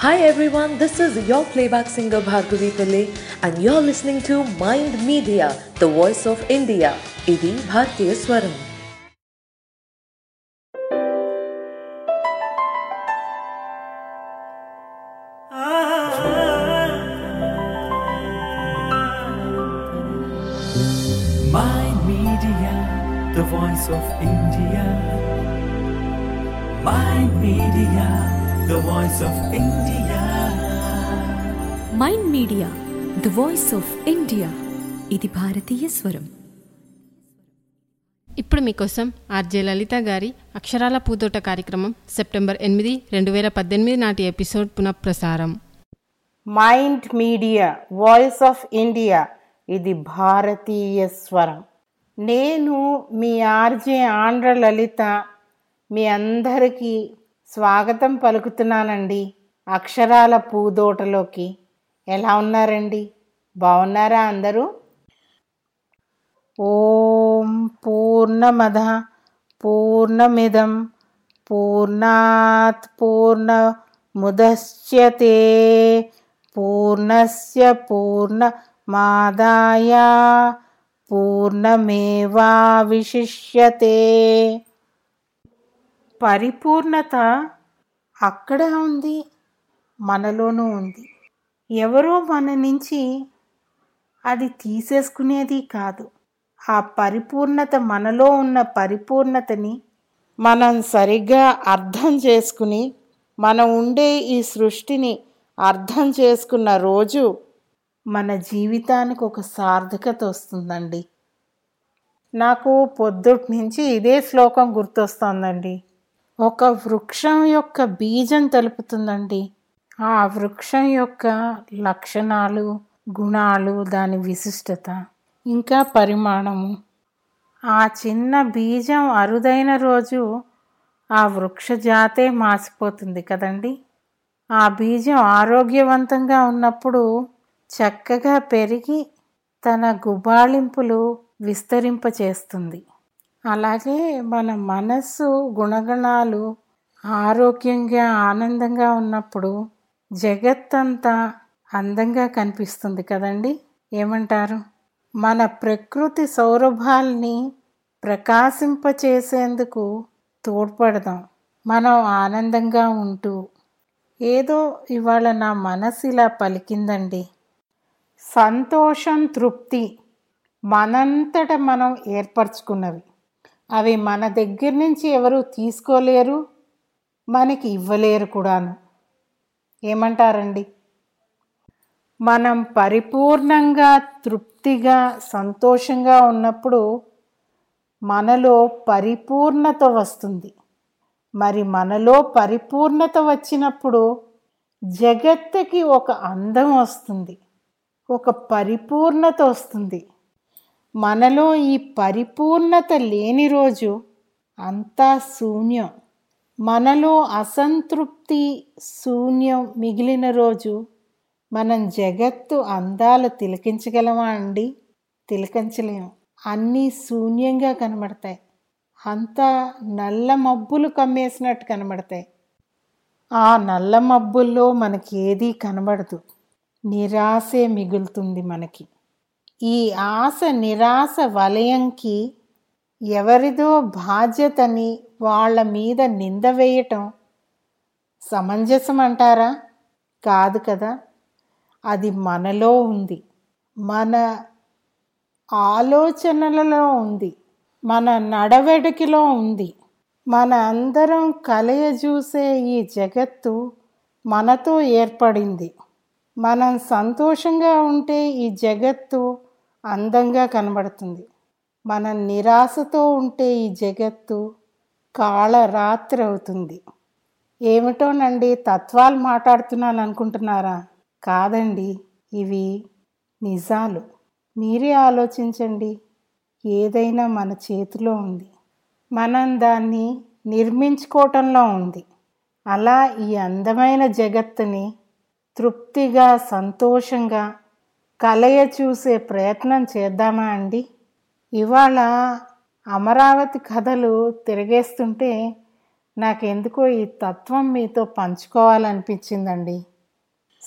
Hi everyone, this is your playback singer Bhargavi Pillai and you're listening to Mind Media, the voice of India. Idi Bhartiya Swaram. Mind Media, the voice of India. Mind Media, the voice of India. Mind Media the voice of India ఇది భారతీయ స్వరం ఇప్పుడు మీకోసం RJ లలిత గారి అక్షరాల పూతోట కార్యక్రమం September ఎనిమిది రెండు వేల పద్దెనిమిది నాటి ఎపిసోడ్ పునఃప్రసారం Mind Media voice of India ఇది భారతీయ స్వరం నేను మీ ఆర్జే ఆంధ్ర లలిత మీ అందరికీ స్వాగతం పలుకుతున్నానండి అక్షరాల పూదోటలోకి ఎలా ఉన్నారండి బాగున్నారా అందరూ ఓం పూర్ణమద పూర్ణమిదం పూర్ణాత్ పూర్ణముదశ్యతే పూర్ణస్య పూర్ణమాదాయ పూర్ణమేవావిశిష్యతే పరిపూర్ణత అక్కడ ఉంది మనలోనూ ఉంది ఎవరో మన నుంచి అది తీసేసుకునేది కాదు ఆ పరిపూర్ణత మనలో ఉన్న పరిపూర్ణతని మనం సరిగ్గా అర్థం చేసుకుని మనం ఉండే ఈ సృష్టిని అర్థం చేసుకున్న రోజు మన జీవితానికి ఒక సార్థకత వస్తుందండి నాకు పొద్దుటి నుంచి ఇదే శ్లోకం గుర్తొస్తుందండి ఒక వృక్షం యొక్క బీజం తెలుపుతుందండి ఆ వృక్షం యొక్క లక్షణాలు గుణాలు దాని విశిష్టత ఇంకా పరిమాణము ఆ చిన్న బీజం అరుదైన రోజు ఆ వృక్ష జాతే మాసిపోతుంది కదండి ఆ బీజం ఆరోగ్యవంతంగా ఉన్నప్పుడు చక్కగా పెరిగి తన గుబాళింపులు విస్తరింపచేస్తుంది అలాగే మన మనస్సు గుణగణాలు ఆరోగ్యంగా ఆనందంగా ఉన్నప్పుడు జగత్తంతా అందంగా కనిపిస్తుంది కదండి ఏమంటారు మన ప్రకృతి సౌరభాల్ని ప్రకాశింపచేసేందుకు తోడ్పడదాం మనం ఆనందంగా ఉంటూ ఏదో ఇవాళ నా మనసు ఇలా పలికిందండి సంతోషం తృప్తి మనంతట మనం ఏర్పరచుకున్నవి అవి మన దగ్గర నుంచి ఎవరు తీసుకోలేరు మనకి ఇవ్వలేరు కూడాను ఏమంటారండి మనం పరిపూర్ణంగా తృప్తిగా సంతోషంగా ఉన్నప్పుడు మనలో పరిపూర్ణత వస్తుంది మరి మనలో పరిపూర్ణత వచ్చినప్పుడు జగత్తుకి ఒక అందం వస్తుంది ఒక పరిపూర్ణత వస్తుంది మనలో ఈ పరిపూర్ణత లేని రోజు అంతా శూన్యం మనలో అసంతృప్తి శూన్యం మిగిలిన రోజు మనం జగత్తు అందాలు తిలకించగలమా అండి తిలకించలేము అన్నీ శూన్యంగా కనబడతాయి అంతా నల్ల మబ్బులు కమ్మేసినట్టు కనబడతాయి ఆ నల్ల మబ్బుల్లో మనకి ఏదీ కనబడదు నిరాశే మిగులుతుంది మనకి ఈ ఆశ నిరాశ వలయంకి ఎవరిదో బాధ్యతని వాళ్ళ మీద నింద వేయటం సమంజసం అంటారా కాదు కదా అది మనలో ఉంది మన ఆలోచనలలో ఉంది మన నడవడికిలో ఉంది మన అందరం కలయ చూసే ఈ జగత్తు మనతో ఏర్పడింది మనం సంతోషంగా ఉంటే ఈ జగత్తు అందంగా కనబడుతుంది మనం నిరాశతో ఉంటే ఈ జగత్తు కాళరాత్రి అవుతుంది ఏమిటోనండి తత్వాలు మాట్లాడుతున్నాను అనుకుంటున్నారా కాదండి ఇవి నిజాలు మీరే ఆలోచించండి ఏదైనా మన చేతిలో ఉంది మనం దాన్ని నిర్మించుకోవటంలో ఉంది అలా ఈ అందమైన జగత్తుని తృప్తిగా సంతోషంగా కలయ చూసే ప్రయత్నం చేద్దామా అండి ఇవాళ అమరావతి కథలు తిరిగేస్తుంటే నాకెందుకో ఈ తత్వం మీతో పంచుకోవాలనిపించిందండి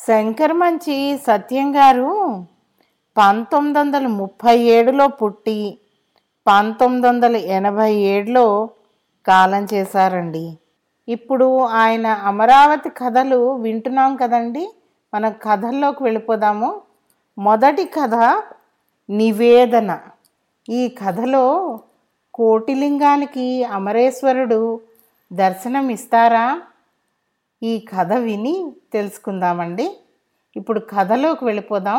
శంకరమంచి సత్యం గారు పంతొమ్మిది వందల ముప్పై ఏడులో పుట్టి పంతొమ్మిది వందల ఎనభై ఏడులో కాలం చేశారండి ఇప్పుడు ఆయన అమరావతి కథలు వింటున్నాం కదండి మనం కథల్లోకి వెళ్ళిపోదాము మొదటి కథ నివేదన ఈ కథలో కోటిలింగానికి అమరేశ్వరుడు దర్శనం ఇస్తారా ఈ కథ విని తెలుసుకుందామండి ఇప్పుడు కథలోకి వెళ్ళిపోదాం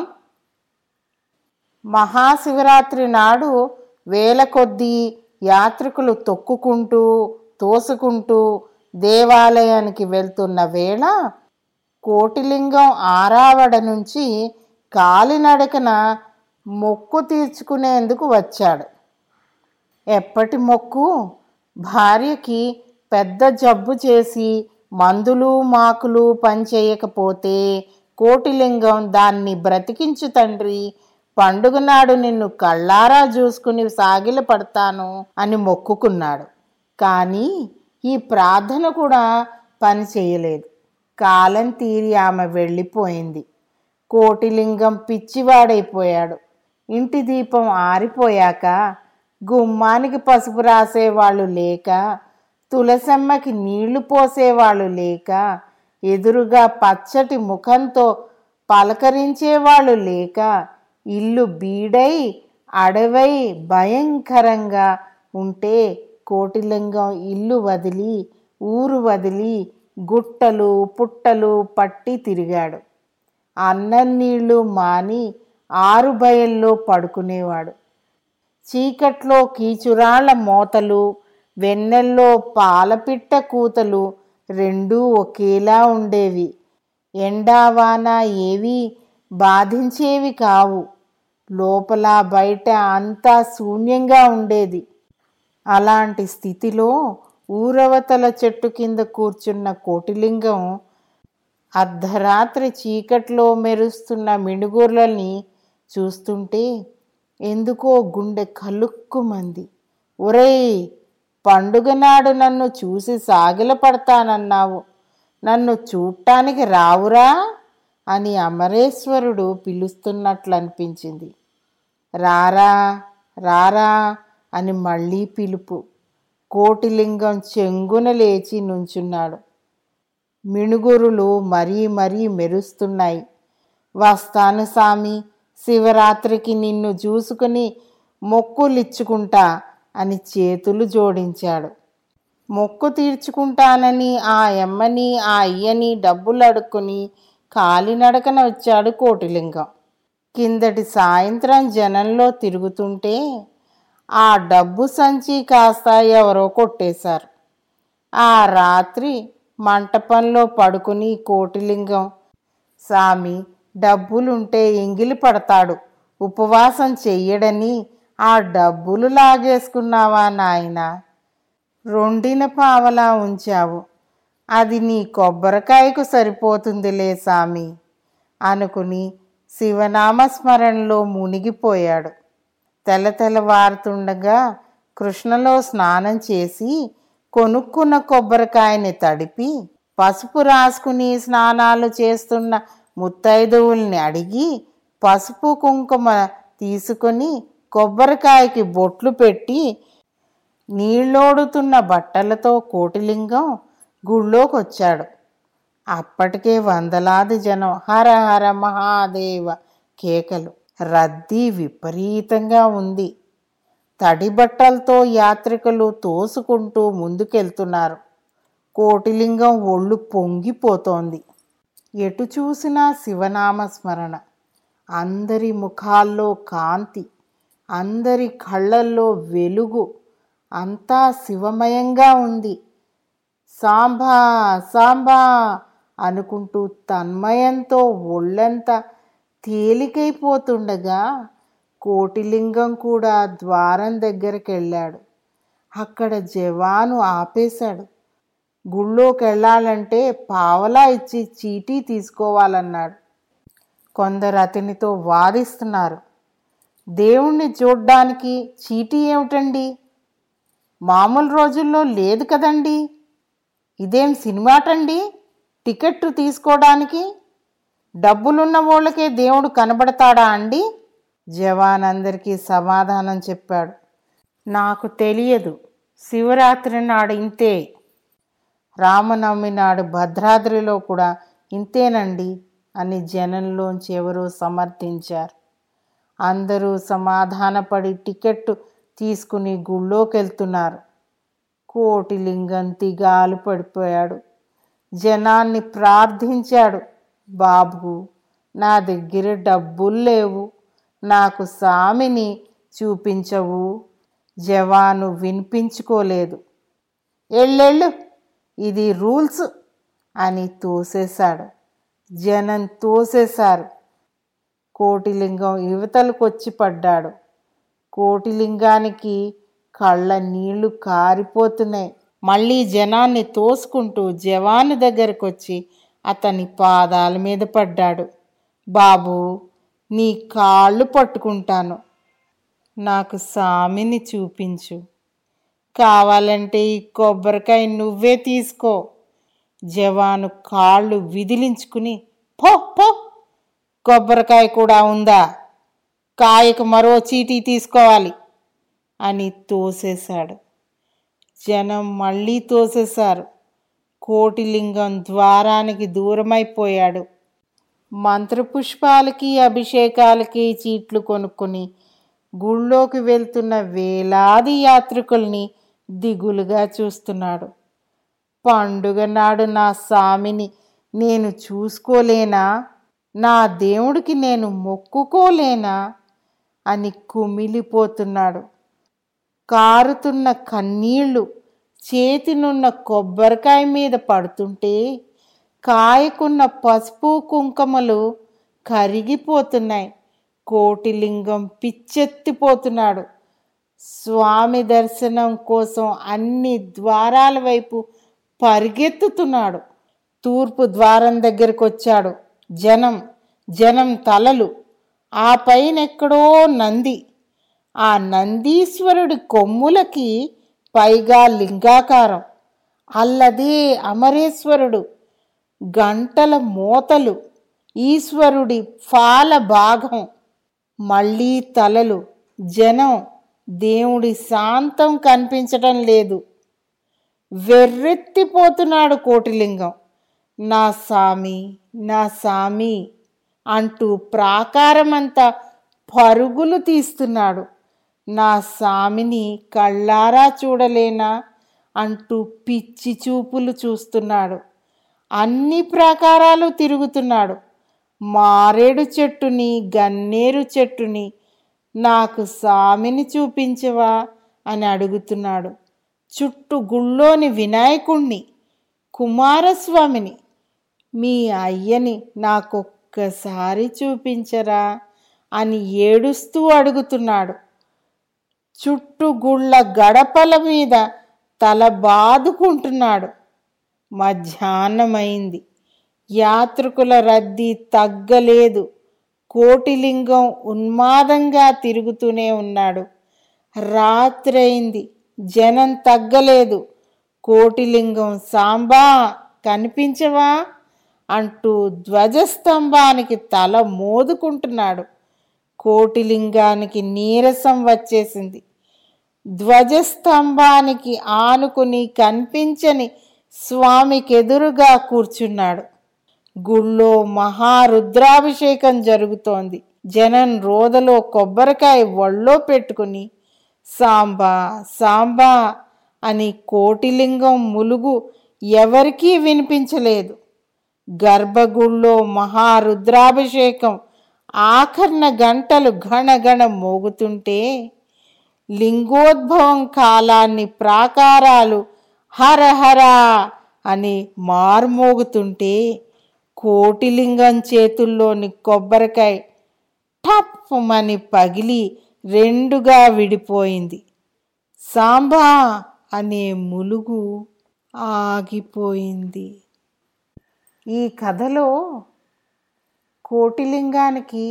మహాశివరాత్రి నాడు వేల కొద్దీ యాత్రికులు తొక్కుకుంటూ తోసుకుంటూ దేవాలయానికి వెళ్తున్న వేళ కోటిలింగం ఆరావడ నుంచి కాలినడకన మొక్కు తీర్చుకునేందుకు వచ్చాడు ఎప్పటి మొక్కు భార్యకి పెద్ద జబ్బు చేసి మందులు మాకులు పనిచేయకపోతే కోటిలింగం దాన్ని బ్రతికించు తండ్రి పండుగ నాడు నిన్ను కళ్ళారా చూసుకుని సాగిల పడతాను అని మొక్కుకున్నాడు కానీ ఈ ప్రార్థన కూడా పని చేయలేదు కాలం తీరి ఆమె వెళ్ళిపోయింది కోటిలింగం పిచ్చివాడైపోయాడు ఇంటి దీపం ఆరిపోయాక గుమ్మానికి పసుపు రాసేవాళ్ళు లేక తులసమ్మకి నీళ్లు పోసేవాళ్ళు లేక ఎదురుగా పచ్చటి ముఖంతో పలకరించేవాళ్ళు లేక ఇల్లు బీడై అడవై భయంకరంగా ఉంటే కోటిలింగం ఇల్లు వదిలి ఊరు వదిలి గుట్టలు పుట్టలు పట్టి తిరిగాడు అన్నం నీళ్లు మాని ఆరు బయల్లో పడుకునేవాడు చీకట్లో కీచురాళ్ల మోతలు వెన్నెల్లో పాలపిట్ట కూతలు రెండూ ఒకేలా ఉండేవి ఎండావాన ఏవి బాధించేవి కావు లోపల బయట అంతా శూన్యంగా ఉండేది అలాంటి స్థితిలో ఊరవతల చెట్టు కింద కూర్చున్న కోటిలింగం అర్ధరాత్రి చీకట్లో మెరుస్తున్న మిణుగుర్లని చూస్తుంటే ఎందుకో గుండె కలుక్కుమంది ఒరేయ్ పండుగ నాడు నన్ను చూసి సాగిల పడతానన్నావు నన్ను చూడటానికి రావురా అని అమరేశ్వరుడు పిలుస్తున్నట్లు అనిపించింది రారా రారా అని మళ్ళీ పిలుపు కోటిలింగం చెంగున లేచి నుంచున్నాడు మిణుగురులు మరీ మరీ మెరుస్తున్నాయి వస్తాను సామి శివరాత్రికి నిన్ను చూసుకుని మొక్కులిచ్చుకుంటా అని చేతులు జోడించాడు మొక్కు తీర్చుకుంటానని ఆ ఎమ్మని ఆ అయ్యని డబ్బులు అడుక్కుని కాలినడకన వచ్చాడు కోటిలింగం కిందటి సాయంత్రం జనంలో తిరుగుతుంటే ఆ డబ్బు సంచి కాస్త ఎవరో కొట్టేశారు ఆ రాత్రి మంటపంలో పడుకుని కోటిలింగం సామి డబ్బులుంటే ఎంగిలి పడతాడు ఉపవాసం చెయ్యడని ఆ డబ్బులు లాగేసుకున్నావా నాయనా రొండిన పావలా ఉంచావు అది నీ కొబ్బరికాయకు సరిపోతుందిలే సామి అనుకుని శివనామస్మరణలో మునిగిపోయాడు తెల్ల తెల్లవారుతుండగా కృష్ణలో స్నానం చేసి కొనుక్కున్న కొబ్బరికాయని తడిపి పసుపు రాసుకుని స్నానాలు చేస్తున్న ముత్తైదువుల్ని అడిగి పసుపు కుంకుమ తీసుకొని కొబ్బరికాయకి బొట్లు పెట్టి నీళ్ళోడుతున్న బట్టలతో కోటిలింగం గుళ్ళోకి వచ్చాడు అప్పటికే వందలాది జనం హర హర మహాదేవ కేకలు రద్దీ విపరీతంగా ఉంది తడి బట్టలతో యాత్రికులు తోసుకుంటూ ముందుకెళ్తున్నారు కోటిలింగం ఒళ్ళు పొంగిపోతోంది ఎటు చూసినా శివనామ స్మరణ అందరి ముఖాల్లో కాంతి అందరి కళ్ళల్లో వెలుగు అంతా శివమయంగా ఉంది సాంబా సాంబా అనుకుంటూ తన్మయంతో ఒళ్ళంతా తేలికైపోతుండగా కోటిలింగం కూడా ద్వారం దగ్గరికి వెళ్ళాడు అక్కడ జవాను ఆపేశాడు గుళ్ళోకి వెళ్ళాలంటే పావలా ఇచ్చి చీటీ తీసుకోవాలన్నాడు కొందరు అతనితో వాదిస్తున్నారు దేవుణ్ణి చూడ్డానికి చీటీ ఏమిటండి మామూలు రోజుల్లో లేదు కదండి ఇదేం సినిమాటండి టికెట్ తీసుకోవడానికి డబ్బులున్న వాళ్ళకే దేవుడు కనబడతాడా అండి జవాన్ అందరికీ సమాధానం చెప్పాడు నాకు తెలియదు శివరాత్రి నాడు ఇంతే రామనవమి నాడు భద్రాద్రిలో కూడా ఇంతేనండి అని జనంలోంచి ఎవరో సమర్థించారు అందరూ సమాధానపడి టికెట్టు తీసుకుని గుళ్ళోకి వెళ్తున్నారు కోటిలింగం తిగాలు పడిపోయాడు జనాన్ని ప్రార్థించాడు బాబు నా దగ్గర డబ్బులు లేవు నాకు సామిని చూపించవు జవాను వినిపించుకోలేదు ఎళ్ళెళ్ళు ఇది రూల్స్ అని తోసేశాడు జనం తోసేశారు కోటిలింగం యువతలకొచ్చి పడ్డాడు కోటిలింగానికి కళ్ళ నీళ్లు కారిపోతున్నాయి మళ్ళీ జనాన్ని తోసుకుంటూ జవాను దగ్గరకు వచ్చి అతని పాదాల మీద పడ్డాడు బాబు నీ కాళ్ళు పట్టుకుంటాను నాకు సామిని చూపించు కావాలంటే ఈ కొబ్బరికాయ నువ్వే తీసుకో జవాను కాళ్ళు విదిలించుకుని పో పో కొబ్బరికాయ కూడా ఉందా కాయకు మరో చీటీ తీసుకోవాలి అని తోసేశాడు జనం మళ్ళీ తోసేశారు కోటిలింగం ద్వారానికి దూరమైపోయాడు మంత్రపుష్పాలకి అభిషేకాలకి చీట్లు కొనుక్కొని గుళ్ళోకి వెళ్తున్న వేలాది యాత్రికుల్ని దిగులుగా చూస్తున్నాడు పండుగ నాడు నా స్వామిని నేను చూసుకోలేనా నా దేవుడికి నేను మొక్కుకోలేనా అని కుమిలిపోతున్నాడు కారుతున్న కన్నీళ్లు చేతినున్న కొబ్బరికాయ మీద పడుతుంటే కాయకున్న పసుపు కుంకుమలు కరిగిపోతున్నాయి కోటిలింగం పిచ్చెత్తిపోతున్నాడు స్వామి దర్శనం కోసం అన్ని ద్వారాల వైపు పరిగెత్తుతున్నాడు తూర్పు ద్వారం దగ్గరకు వచ్చాడు జనం జనం తలలు ఆ పైన ఎక్కడో నంది ఆ నందీశ్వరుడి కొమ్ములకి పైగా లింగాకారం అల్లదే అమరేశ్వరుడు గంటల మోతలు ఈశ్వరుడి ఫాల భాగం మళ్ళీ తలలు జనం దేవుడి శాంతం కనిపించటం లేదు వెర్రెత్తిపోతున్నాడు కోటిలింగం నా సామి నా సామి అంటూ ప్రాకారమంతా పరుగులు తీస్తున్నాడు నా సామిని కళ్ళారా చూడలేనా అంటూ పిచ్చి చూపులు చూస్తున్నాడు అన్ని ప్రాకారాలు తిరుగుతున్నాడు మారేడు చెట్టుని గన్నేరు చెట్టుని నాకు సామిని చూపించవా అని అడుగుతున్నాడు చుట్టూ గుళ్ళోని వినాయకుణ్ణి కుమారస్వామిని మీ అయ్యని నాకొక్కసారి చూపించరా అని ఏడుస్తూ అడుగుతున్నాడు చుట్టూ గుళ్ళ గడపల మీద తల బాదుకుంటున్నాడు మధ్యాహ్నమైంది యాత్రికుల రద్దీ తగ్గలేదు కోటిలింగం ఉన్మాదంగా తిరుగుతూనే ఉన్నాడు రాత్రైంది జనం తగ్గలేదు కోటిలింగం సాంబా కనిపించవా అంటూ ధ్వజస్తంభానికి తల మోదుకుంటున్నాడు కోటిలింగానికి నీరసం వచ్చేసింది ధ్వజస్తంభానికి ఆనుకుని కనిపించని స్వామికెదురుగా కూర్చున్నాడు గుళ్ళో మహారుద్రాభిషేకం జరుగుతోంది జనం రోదలో కొబ్బరికాయ ఒళ్ళో పెట్టుకుని సాంబా సాంబా అని కోటిలింగం ములుగు ఎవరికీ వినిపించలేదు గర్భగుళ్ళో మహారుద్రాభిషేకం ఆఖరణ గంటలు ఘనఘన మోగుతుంటే లింగోద్భవం కాలాన్ని ప్రాకారాలు హర హర అని మార్మోగుతుంటే కోటిలింగం చేతుల్లోని కొబ్బరికాయ టప్మని పగిలి రెండుగా విడిపోయింది సాంబా అనే ములుగు ఆగిపోయింది ఈ కథలో కోటిలింగానికి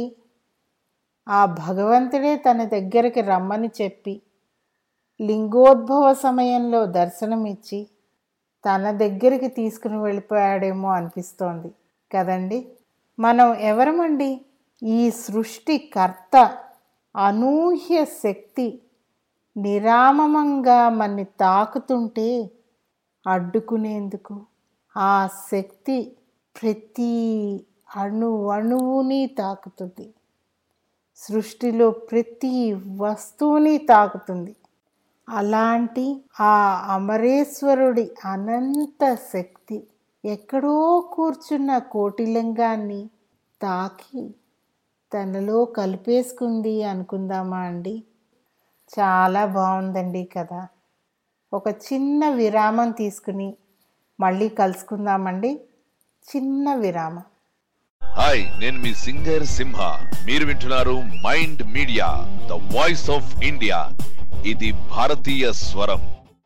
ఆ భగవంతుడే తన దగ్గరికి రమ్మని చెప్పి లింగోద్భవ సమయంలో దర్శనమిచ్చి తన దగ్గరికి తీసుకుని వెళ్ళిపోయాడేమో అనిపిస్తోంది కదండి మనం ఎవరమండి ఈ సృష్టి కర్త అనూహ్య శక్తి నిరామమంగా మన్ని తాకుతుంటే అడ్డుకునేందుకు ఆ శక్తి ప్రతి అణు అణువుని తాకుతుంది సృష్టిలో ప్రతి వస్తువుని తాకుతుంది అలాంటి ఆ అమరేశ్వరుడి అనంత శక్తి ఎక్కడో కూర్చున్న కోటిలింగాన్ని తాకి తనలో కలిపేసుకుంది అనుకుందామా అండి చాలా బాగుందండి కదా ఒక చిన్న విరామం తీసుకుని మళ్ళీ కలుసుకుందామండి చిన్న విరామం హాయ్ నేను మీ సింగర్ సింహ మీరు వింటున్నారు Mind Media the voice of India ఇది భారతీయ స్వరం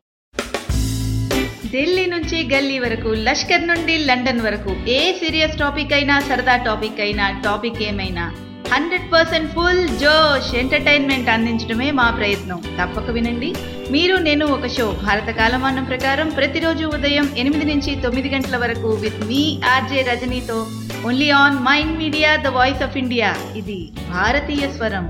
ఢిల్లీ నుంచి గల్లీ వరకు లష్కర్ నుండి లండన్ వరకు ఏ సీరియస్ టాపిక్ అయినా సరదా టాపిక్ అయినా టాపిక్ ఏమైనా హండ్రెడ్ పర్సెంట్ ఫుల్ జోష్ ఎంటర్టైన్మెంట్ అందించడమే మా ప్రయత్నం తప్పక వినండి మీరు నేను ఒక షో భారత కాలమానం ప్రకారం ప్రతిరోజు ఉదయం ఎనిమిది నుంచి తొమ్మిది గంటల వరకు విత్ మీ ఆర్జే రజనీతో only on Mind Media the voice of India ఇది భారతీయ స్వరం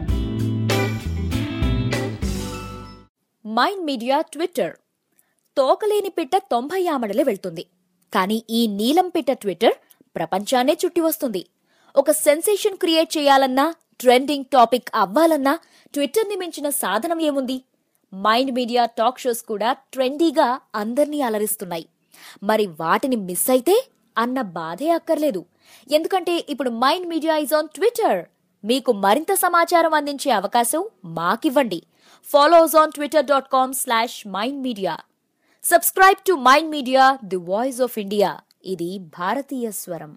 మైండ్ మీడియా ట్విట్టర్ తోకలేని పిట్ట తొంభై ఆమడలే వెళ్తుంది కానీ ఈ నీలం పిట్ట ట్విట్టర్ ప్రపంచాన్నే చుట్టి వస్తుంది ఒక సెన్సేషన్ క్రియేట్ చేయాలన్నా ట్రెండింగ్ టాపిక్ అవ్వాలన్నా ట్విట్టర్ని మించిన సాధనం ఏముంది మైండ్ మీడియా టాక్ షోస్ కూడా ట్రెండీగా అందర్నీ అలరిస్తున్నాయి మరి వాటిని మిస్ అయితే అన్న బాధే అక్కర్లేదు ఎందుకంటే ఇప్పుడు Mind Media is on Twitter మీకు మరింత సమాచారం అందించే అవకాశం మాకివ్వండి follow us on Twitter dot com slash Mind Media subscribe to Mind Media the voice of India ఇది భారతీయ స్వరం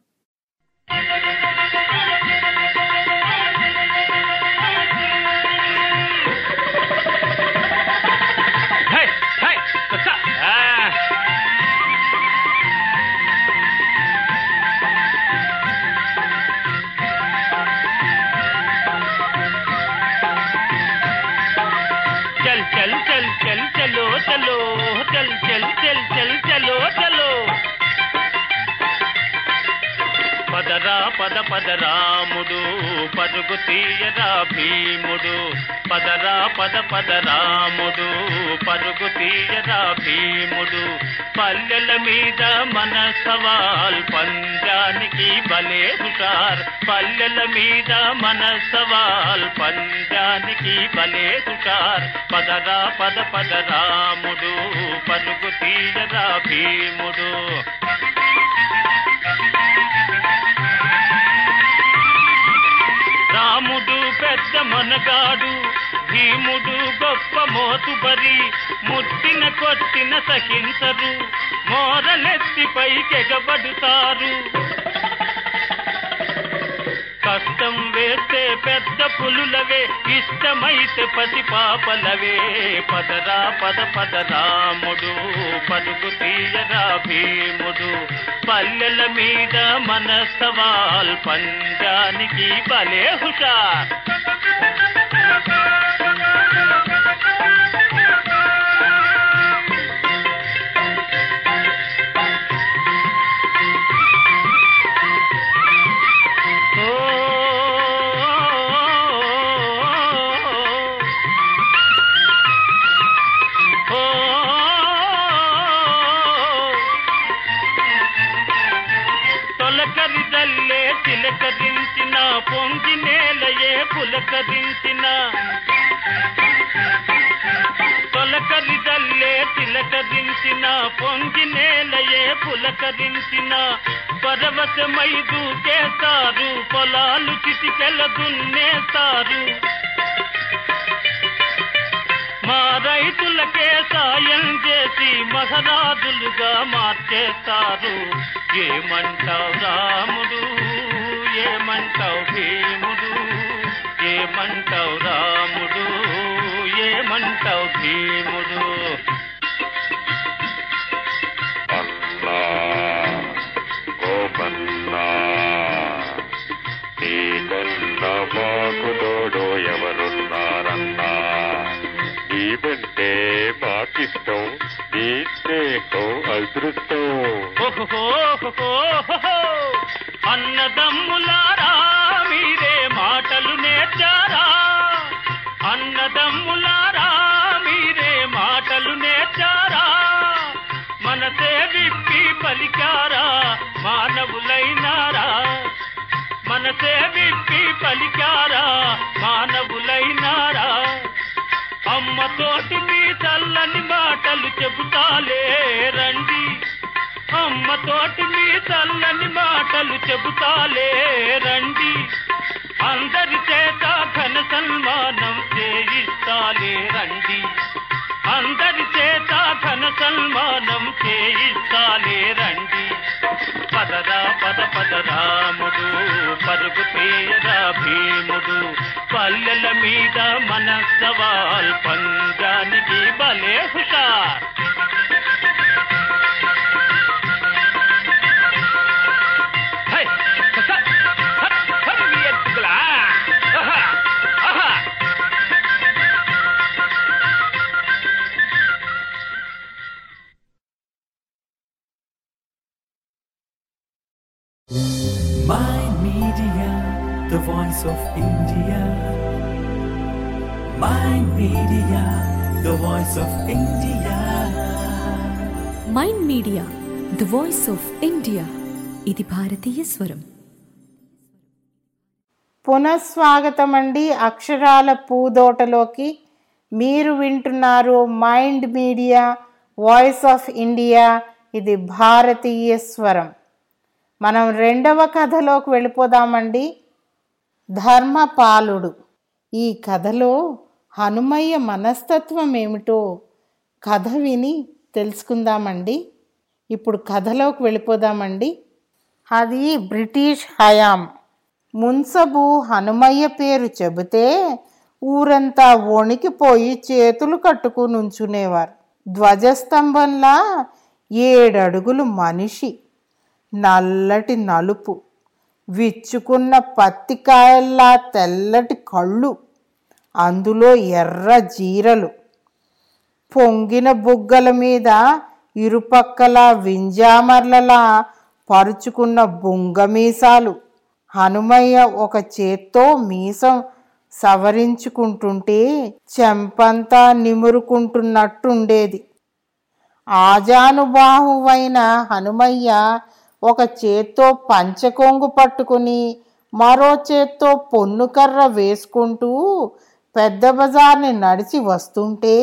Hey, hey, what's up? Ah. चल चल चल चल चलो चलो चल चल चल चल चलो चलो పదరా పద పదరాముడు పరుగు తీయరా భీముడు పదరా పద పదరాముడు పరుగు తీయరా భీముడు పల్లెల మీద మన సవాల్ పంజానికి భలే హుషార్ పల్లెల మీద మన సవాల్ పంజానికి భలే హుషార్ పదరా పద పదరాముడు పరుగు తీయరా భీముడు రాముడు పెద్ద మనగాడు భీముడు గొప్ప మోతుబరి ముట్టిన కొట్టిన సహించరు మోరలెత్తి పైకెగబడుతారు కష్టం వేస్తే పెద్ద పులులవే ఇష్టమైతే పసి పాపలవే పదరా పద పద రాముడు పలుగు తీయరా భీముడు పల్లెల మీద మన సవాల్ పంజానికి భలే హుషార్ తొలకరిదల్లే తిలకరించిన పొంగి నేలయే పులకరించిన తొలకరిదల్లే తిలకరించిన పొంగి నేలయే పులకరించిన పరవశమై దూకేస్తారు పొలాలు చిటికెల దున్నేస్తారు మా రైతులకే సాయం చేసి మహరాజులుగా మార్చేస్తారు ఏమంటావు రాముడు ఏమంటావు భీముడు ఏమంటావు రాముడు ఏమంటావు భీముడు అన్నా గోపన్నా నీకన్నా మాకు తోడు ఎవరున్నారన్నా నీవంటే మాకిష్టం నీ స్నేహం అదృష్టం ఓహోహోహోహోహో. అన్నదమ్ములారా మీరే మాటలు నేర్చారా అన్నదమ్ములారా మీరే మాటలు నేర్చారా మనసే విప్పి పలికారా మానవులైనారా మనసే విప్పి పలికారా మానవులైనారా అమ్మతోటి మీ చల్లని మాటలు చెబుతాలే రండి అమ్మతోటి మీ చల్లని మాటలు చెబుతాలే రండి అందరి చేత ఘన సన్మానం చేయిస్తాలే రండి అందరి చేత ఘన సన్మానం చేయిస్తాలే రండి పదరా పద పద రాముడు పరుగు తీయరా భీముడు పల్లెల మీద మన సవాల్ పంజానికి భలే హుషార్ హై, సస, హట్, హట్, ఎత్తుకులా. ఆహా, ఆహా. Mind Media, the voice of India. Mind Media, the voice of India. Mind Media the voice of India ఇది భారతీయ స్వరం పునఃస్వాగతం అండి అక్షరాల పూదోటలోకి మీరు వింటున్నారు Mind Media voice of India ఇది భారతీయ స్వరం మనం రెండవ కథలోకి వెళ్ళిపోదామండి ధర్మపాలుడు ఈ కథలో హనుమయ్య మనస్తత్వం ఏమిటో కథ విని తెలుసుకుందామండి ఇప్పుడు కథలోకి వెళ్ళిపోదామండి అది బ్రిటిష్ హయాం మున్సబు హనుమయ్య పేరు చెబితే ఊరంతా వణికిపోయి చేతులు కట్టుకు నుంచునేవారు ధ్వజస్తంభంలా ఏడడుగులు మనిషి నల్లటి నలుపు విచ్చుకున్న పత్తికాయల్లా తెల్లటి కళ్ళు అందులో ఎర్ర జీరలు పొంగిన బుగ్గల మీద ఇరుపక్కల వింజామర్లలా పరుచుకున్న బుంగమీసాలు హనుమయ్య ఒక చేత్తో మీసం సవరించుకుంటుంటే చెంపంతా నిమురుకుంటున్నట్టుండేది ఆజానుబాహువైన హనుమయ్య ఒక చేత్తో పంచకొంగు పట్టుకుని మరో చేత్తో పొన్నుకర్ర వేసుకుంటూ పెద్ద బజార్ని నడిచి వస్తుంటే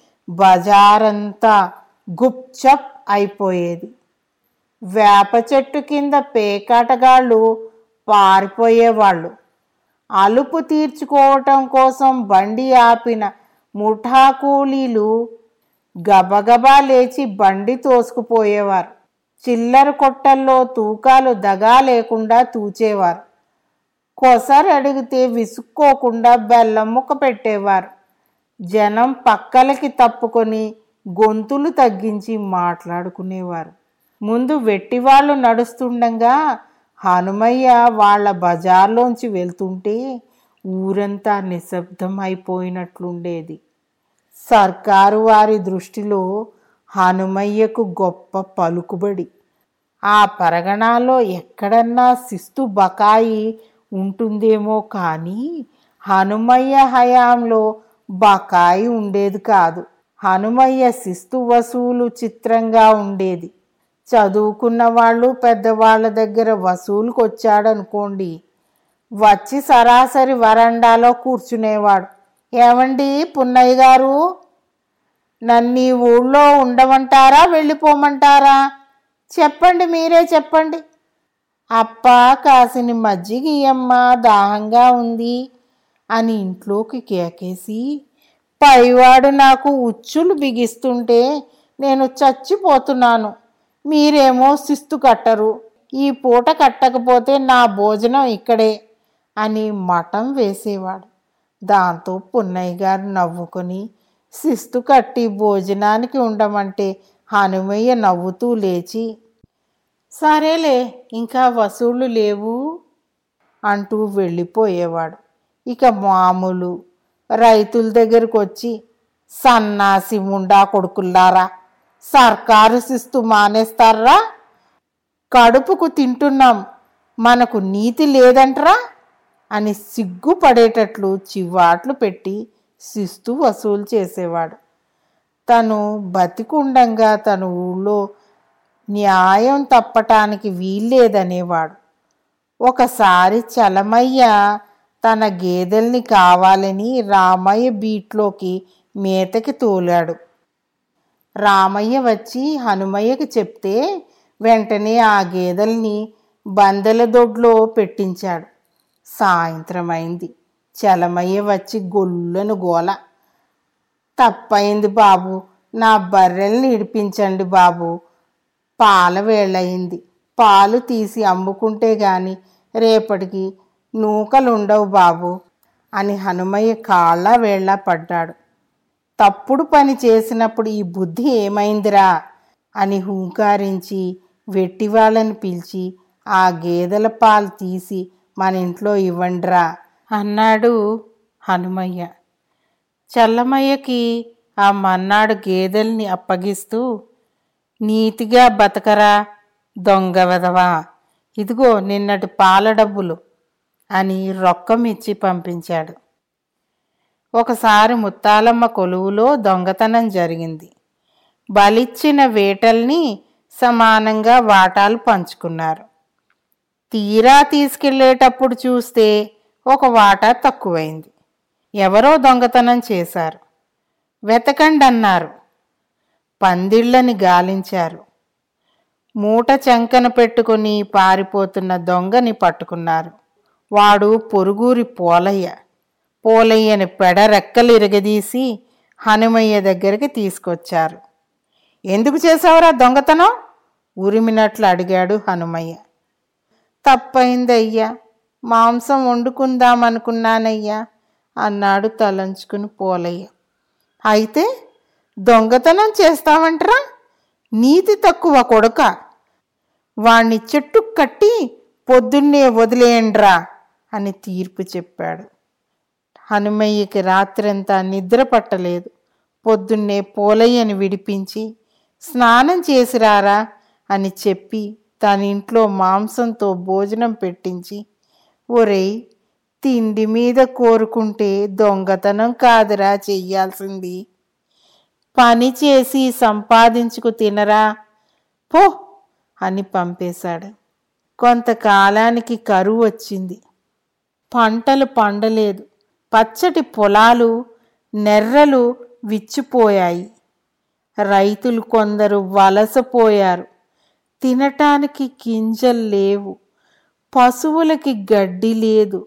బజారంతా గుప్చప్ అయిపోయేది వేప చెట్టు కింద పేకాటగాళ్ళు పారిపోయేవాళ్ళు అలుపు తీర్చుకోవటం కోసం బండి ఆపిన ముఠా కూలీలు గబగబా లేచి బండి తోసుకుపోయేవారు చిల్లర కొట్టల్లో తూకాలు దగా లేకుండా తూచేవారు కొసరు అడిగితే విసుక్కోకుండా బెల్లం ముక్క పెట్టేవారు జనం పక్కలకి తప్పుకొని గొంతులు తగ్గించి మాట్లాడుకునేవారు ముందు వెట్టివాళ్ళు నడుస్తుండగా హనుమయ్య వాళ్ళ బజార్లోంచి వెళ్తుంటే ఊరంతా నిశ్శబ్దం అయిపోయినట్లుండేది సర్కారు వారి దృష్టిలో హనుమయ్యకు గొప్ప పలుకుబడి ఆ పరగణాలో ఎక్కడన్నా శిస్తు బకాయి ఉంటుందేమో కానీ హనుమయ్య హయాంలో బకాయి ఉండేది కాదు హనుమయ్య శిస్తు వసూలు చిత్రంగా ఉండేది చదువుకున్న వాళ్ళు పెద్దవాళ్ళ దగ్గర వసూలుకు వచ్చాడనుకోండి వచ్చి సరాసరి వరండాలో కూర్చునేవాడు ఏమండి పున్నయ్య గారు నన్ను ఈ ఊళ్ళో ఉండమంటారా వెళ్ళిపోమంటారా చెప్పండి మీరే చెప్పండి అప్ప కాసిని మజ్జిగ ఇయ్యమ్మ దాహంగా ఉంది అని ఇంట్లోకి కేకేసి పైవాడు నాకు ఉచ్చులు బిగిస్తుంటే నేను చచ్చిపోతున్నాను మీరేమో శిస్తు కట్టరు ఈ పూట కట్టకపోతే నా భోజనం ఇక్కడే అని మఠం వేసేవాడు దాంతో పున్నయ్య గారు నవ్వుకొని శిస్తు కట్టి భోజనానికి ఉండమంటే హనుమయ్య నవ్వుతూ లేచి సరేలే ఇంకా వసూళ్ళు లేవు అంటూ వెళ్ళిపోయేవాడు ఇక మామూలు రైతుల దగ్గరకు వచ్చి సన్నాసి ముండా కొడుకుల్లారా సర్కారు శిస్తు మానేస్తారా కడుపుకు తింటున్నాం మనకు నీతి లేదంటరా అని సిగ్గుపడేటట్లు చివాట్లు పెట్టి శిస్తు వసూలు చేసేవాడు తను బతికుండంగా తన ఊళ్ళో న్యాయం తప్పటానికి వీల్లేదనేవాడు ఒకసారి చలమయ్య తన గేదెల్ని కావాలని రామయ్య బీట్లోకి మేతకి తోలాడు రామయ్య వచ్చి హనుమయ్యకి చెప్తే వెంటనే ఆ గేదెల్ని బందెల దొడ్లో పెట్టించాడు సాయంత్రం అయింది చలమయ్య వచ్చి గొల్లను గోల తప్పయింది బాబు నా బర్రెల్ని ఇడిపించండి బాబు పాల వేళ్ళయింది పాలు తీసి అమ్ముకుంటే గాని రేపటికి నూకలుండవు బాబు అని హనుమయ్య కాళ్ళ వేళ్ళ పడ్డాడు తప్పుడు పని చేసినప్పుడు ఈ బుద్ధి ఏమైందిరా అని హూంకారించి వెట్టివాళ్ళని పిలిచి ఆ గేదెల పాలు తీసి మన ఇంట్లో ఇవ్వండిరా అన్నాడు హనుమయ్య చల్లమయ్యకి ఆ మన్నాడు గేదెల్ని అప్పగిస్తూ నీతిగా బతకరా దొంగ వెదవా ఇదిగో నిన్నటి పాల డబ్బులు అని రొక్కం ఇచ్చి పంపించాడు ఒకసారి ముత్తాలమ్మ కొలువులో దొంగతనం జరిగింది బలిచ్చిన వేటల్ని సమానంగా వాటాలు పంచుకున్నారు తీరా తీసుకెళ్లేటప్పుడు చూస్తే ఒక వాటా తక్కువైంది ఎవరో దొంగతనం చేశారు వెతకండి అన్నారు పందిళ్ళని గాలించారు మూట చంకన పెట్టుకుని పారిపోతున్న దొంగని పట్టుకున్నారు వాడు పొరుగురి పోలయ్య పోలయ్యని పెడ రెక్కలు ఇరగదీసి హనుమయ్య దగ్గరికి తీసుకొచ్చారు ఎందుకు చేసావురా దొంగతనం ఉరిమినట్లు అడిగాడు హనుమయ్య తప్పైందయ్యా మాంసం వండుకుందామనుకున్నానయ్యా అన్నాడు తలంచుకుని పోలయ్య అయితే దొంగతనం చేస్తావంటరా నీతి తక్కువ కొడుక వాణ్ణి చెట్టు కట్టి పొద్దున్నే వదిలేయండ్రా అని తీర్పు చెప్పాడు హనుమయ్యకి రాత్రంతా నిద్ర పట్టలేదు పొద్దున్నే పోలయ్యని విడిపించి స్నానం చేసిరారా అని చెప్పి తన ఇంట్లో మాంసంతో భోజనం పెట్టించి ఒరేయ్ తిండి మీద కోరుకుంటే దొంగతనం కాదురా చెయ్యాల్సింది పని చేసి సంపాదించుకు తినరా పో అని పంపేశాడు కొంతకాలానికి కరువు వచ్చింది పంటలు పండలేదు పచ్చటి పొలాలు నెర్రలు విచ్చిపోయాయి రైతులు కొందరు వలసపోయారు తినటానికి గింజలు లేవు పశువులకి గడ్డి లేదు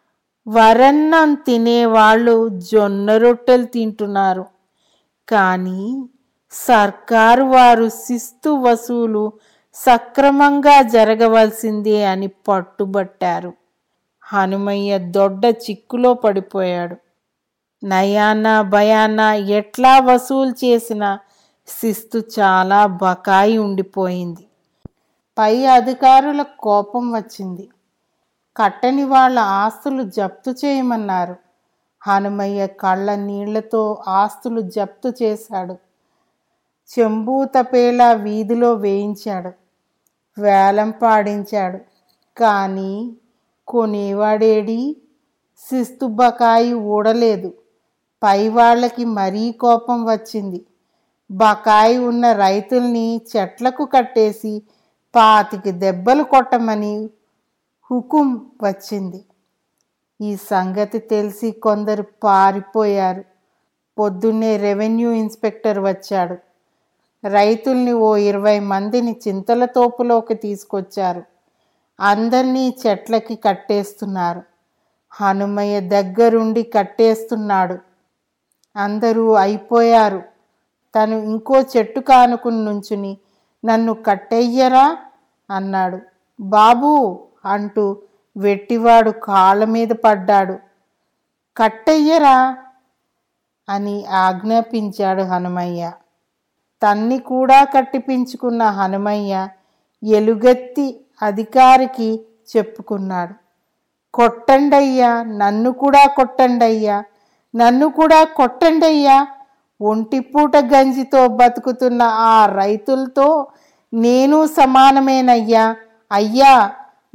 వరన్నం తినేవాళ్ళు జొన్న రొట్టెలు తింటున్నారు కానీ సర్కారు వారు శిస్తు వసూలు సక్రమంగా జరగవలసిందే అని పట్టుబట్టారు హనుమయ్య దొడ్డ చిక్కులో పడిపోయాడు నయానా భయానా ఎట్లా వసూలు చేసినా శిస్తు చాలా బకాయి ఉండిపోయింది పై అధికారుల కోపం వచ్చింది కట్టని వాళ్ళ ఆస్తులు జప్తు చేయమన్నారు హనుమయ్య కళ్ళ నీళ్లతో ఆస్తులు జప్తు చేశాడు చెంబూ తపేలా వీధిలో వేయించాడు వేలం పాడించాడు కానీ కొనేవాడేడి శిస్తు బకాయి ఊడలేదు పై వాళ్ళకి మరీ కోపం వచ్చింది బకాయి ఉన్న రైతుల్ని చెట్లకు కట్టేసి పాతికి దెబ్బలు కొట్టమని హుకుం వచ్చింది ఈ సంగతి తెలిసి కొందరు పారిపోయారు పొద్దున్నే రెవెన్యూ ఇన్స్పెక్టర్ వచ్చాడు రైతుల్ని ఓ ఇరవై మందిని చింతల తోపులోకి తీసుకొచ్చారు అందరినీ చెట్లకి కట్టేస్తున్నారు హనుమయ్య దగ్గరుండి కట్టేస్తున్నాడు అందరూ అయిపోయారు తను ఇంకో చెట్టు కానుకుని నుంచుని నన్ను కట్టెయ్యరా అన్నాడు బాబూ అంటూ వెట్టివాడు కాళ్ళ మీద పడ్డాడు కట్టెయ్యరా అని ఆజ్ఞాపించాడు హనుమయ్య తన్ని కూడా కట్టిపించుకున్న హనుమయ్య ఎలుగెత్తి అధికారికి చెప్పుకున్నాడు కొట్టండయ్యా నన్ను కూడా కొట్టండయ్యా నన్ను కూడా కొట్టండయ్యా ఒంటిపూట గంజితో బతుకుతున్న ఆ రైతులతో నేను సమానమేనయ్యా అయ్యా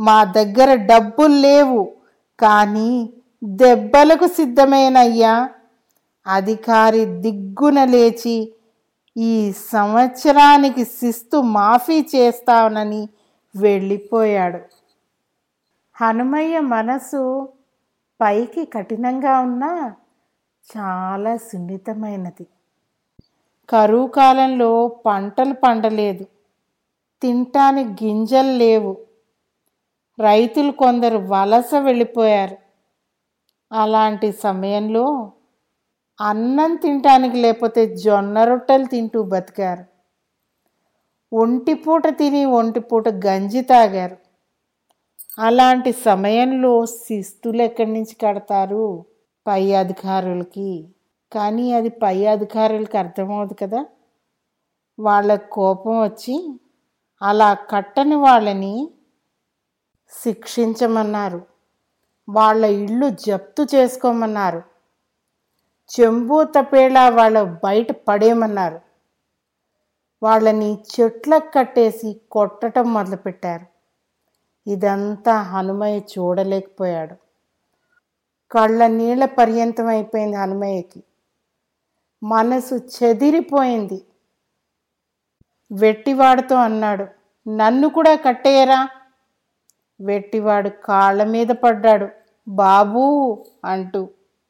మా దగ్గర డబ్బులు లేవు కానీ దెబ్బలకు సిద్ధమేనయ్యా అధికారి దిగ్గున లేచి ఈ సంవత్సరానికి శిస్తు మాఫీ చేస్తానని వెళ్ళిపోయాడు హనుమయ్య మనసు పైకి కఠినంగా ఉన్నా చాలా సున్నితమైనది కరువు కాలంలో పంటలు పండలేదు తింటానికి గింజలు లేవు రైతులు కొందరు వలస వెళ్ళిపోయారు అలాంటి సమయంలో అన్నం తినటానికి లేకపోతే జొన్న రొట్టెలు తింటూ బతికారు ఒంటిపూట తిని ఒంటిపూట గంజి తాగారు అలాంటి సమయంలో శిస్తులు ఎక్కడి నుంచి కడతారు పై అధికారులకి కానీ అది పై అధికారులకి అర్థమవుదు కదా వాళ్ళ కోపం వచ్చి అలా కట్టని వాళ్ళని శిక్షించమన్నారు వాళ్ళ ఇళ్ళు జప్తు చేసుకోమన్నారు చెంబు తపేలా వాళ్ళ బయట పడేయమన్నారు వాళ్ళని చెట్లకు కట్టేసి కొట్టడం మొదలుపెట్టారు ఇదంతా హనుమయ్య చూడలేకపోయాడు కళ్ళ నీళ్ళ పర్యంతం అయిపోయింది హనుమయ్యకి మనసు చెదిరిపోయింది వెట్టివాడితో అన్నాడు నన్ను కూడా కట్టేయరా వెట్టివాడు కాళ్ళ మీద పడ్డాడు బాబూ అంటూ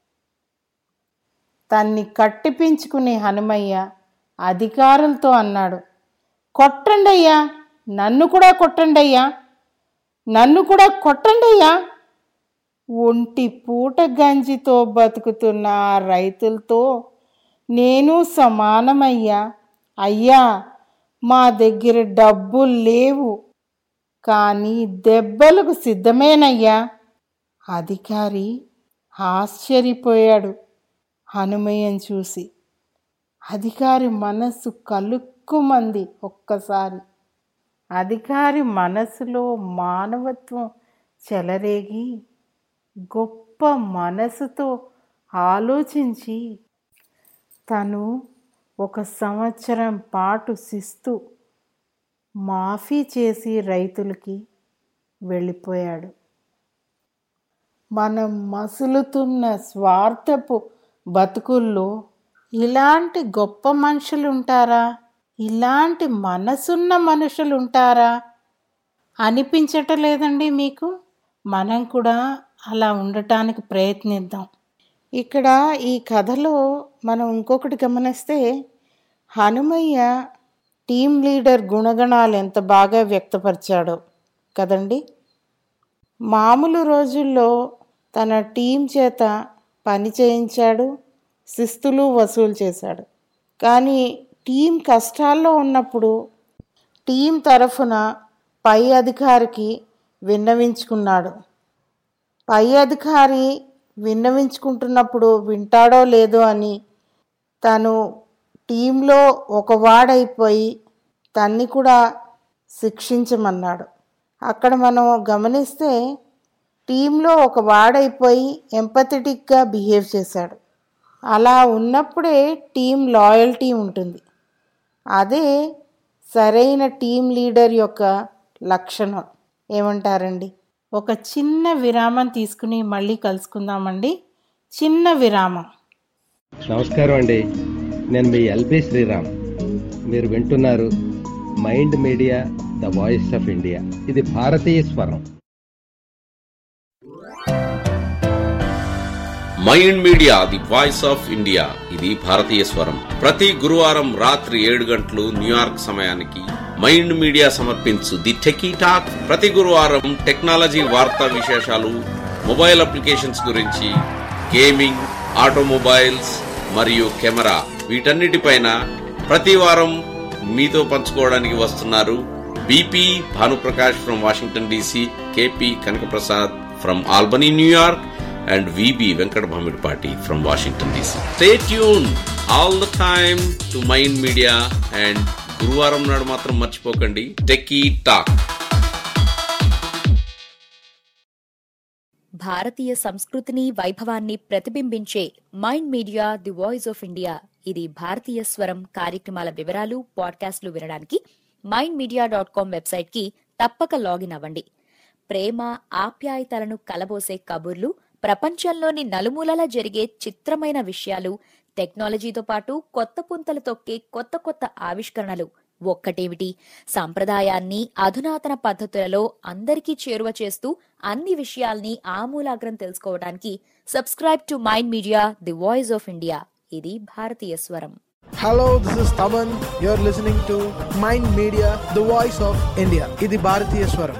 తన్ని కట్టిపించుకునే హనుమయ్య అధికారులతో అన్నాడు కొట్టండి అయ్యా నన్ను కూడా కొట్టండి అయ్యా నన్ను కూడా కొట్టండి అయ్యా ఒంటి పూట గంజితో బతుకుతున్న ఆ రైతులతో నేను సమానమయ్యా అయ్యా మా దగ్గర డబ్బులు లేవు కానీ దెబ్బలకు సిద్ధమేనయ్యా అధికారి ఆశ్చర్యపోయాడు హనుమయ్యను చూసి అధికారి మనస్సు కలుక్కుమంది ఒక్కసారి అధికారి మనసులో మానవత్వం చెలరేగి గొప్ప మనసుతో ఆలోచించి తను ఒక సంవత్సరం పాటు శిస్తు మాఫీ చేసి రైతులకి వెళ్ళిపోయాడు మనం మసులుతున్న స్వార్థపు బతుకుల్లో ఇలాంటి గొప్ప మనుషులు ఉంటారా ఇలాంటి మనసున్న మనుషులు ఉంటారా అనిపించటం లేదండి మీకు మనం కూడా అలా ఉండటానికి ప్రయత్నిద్దాం ఇక్కడ ఈ కథలో మనం ఇంకొకటి గమనిస్తే హనుమయ్య టీం లీడర్ గుణగణాలు ఎంత బాగా వ్యక్తపరిచాడో కదండి మామూలు రోజుల్లో తన టీం చేత పని చేయించాడు శిస్తులు వసూలు చేశాడు కానీ టీం కష్టాల్లో ఉన్నప్పుడు టీం తరఫున పై అధికారికి విన్నవించుకున్నాడు పై అధికారి విన్నవించుకుంటున్నప్పుడు వింటాడో లేదో అని తను టీంలో ఒక వాడైపోయి తన్ని కూడా శిక్షించమన్నాడు అక్కడ మనం గమనిస్తే టీంలో ఒక వాడైపోయి ఎంపథెటిక్గా బిహేవ్ చేశాడు అలా ఉన్నప్పుడే టీం లాయల్టీ ఉంటుంది అదే సరైన టీం లీడర్ యొక్క లక్షణం ఏమంటారండి ఒక చిన్న విరామం తీసుకుని మళ్ళీ కలుసుకుందామండి చిన్న విరామం నమస్కారం అండి నేను మీ ఎల్బి శ్రీరామ్ మీరు వింటున్నారు Mind Media the voice of India ఇది భారతీయ స్వరం Mind Media the voice of India ఇది భారతీయ స్వరం ప్రతి గురువారం రాత్రి ఏడు గంటలు న్యూయార్క్ సమయానికి మైండ్ మీడియా సమర్పించు ది టెకీ టాక్ ప్రతి గురువారం టెక్నాలజీ వార్తా విశేషాలు మొబైల్ అప్లికేషన్స్ గురించి గేమింగ్ ఆటోమొబైల్స్ మరియు కెమెరా వీటన్నిటిపైన ప్రతి వారం మీతో పంచుకోవడానికి వస్తున్నారు B P Bhanuprakash from Washington D C K P Kanakaprasad from Albany New York and VB Venkat Bhamidpati from Washington DC. Stay tuned all the time to Mind Media and గురువారం నాడు మాత్రం మర్చిపోకండి టెక్కీ టాక్ భారతీయ సంస్కృతిని వైభవాన్ని ప్రతిబింబించే Mind Media the voice of India ఇది భారతీయ స్వరం కార్యక్రమాల వివరాలు పాడ్కాస్ట్లు వినడానికి మైండ్ మీడియా డాట్ కామ్ వెబ్సైట్కి తప్పక లాగిన్ అవ్వండి ప్రేమ ఆప్యాయతలను కలబోసే కబుర్లు ప్రపంచంలోని నలుమూలలా జరిగే చిత్రమైన విషయాలు టెక్నాలజీతో పాటు కొత్త పుంతలు తొక్కే కొత్త కొత్త ఆవిష్కరణలు ఒక్కటేమిటి సంప్రదాయాన్ని అధునాతన పద్ధతులలో అందరికీ చేరువ చేస్తూ అన్ని విషయాల్ని ఆమూలాగ్రం తెలుసుకోవడానికి subscribe to Mind Media the voice of India ఇది భారతీయ స్వరం Hello, this is Taman. You're listening to Mind Media, the voice of India. ఇది భారతీయ స్వరం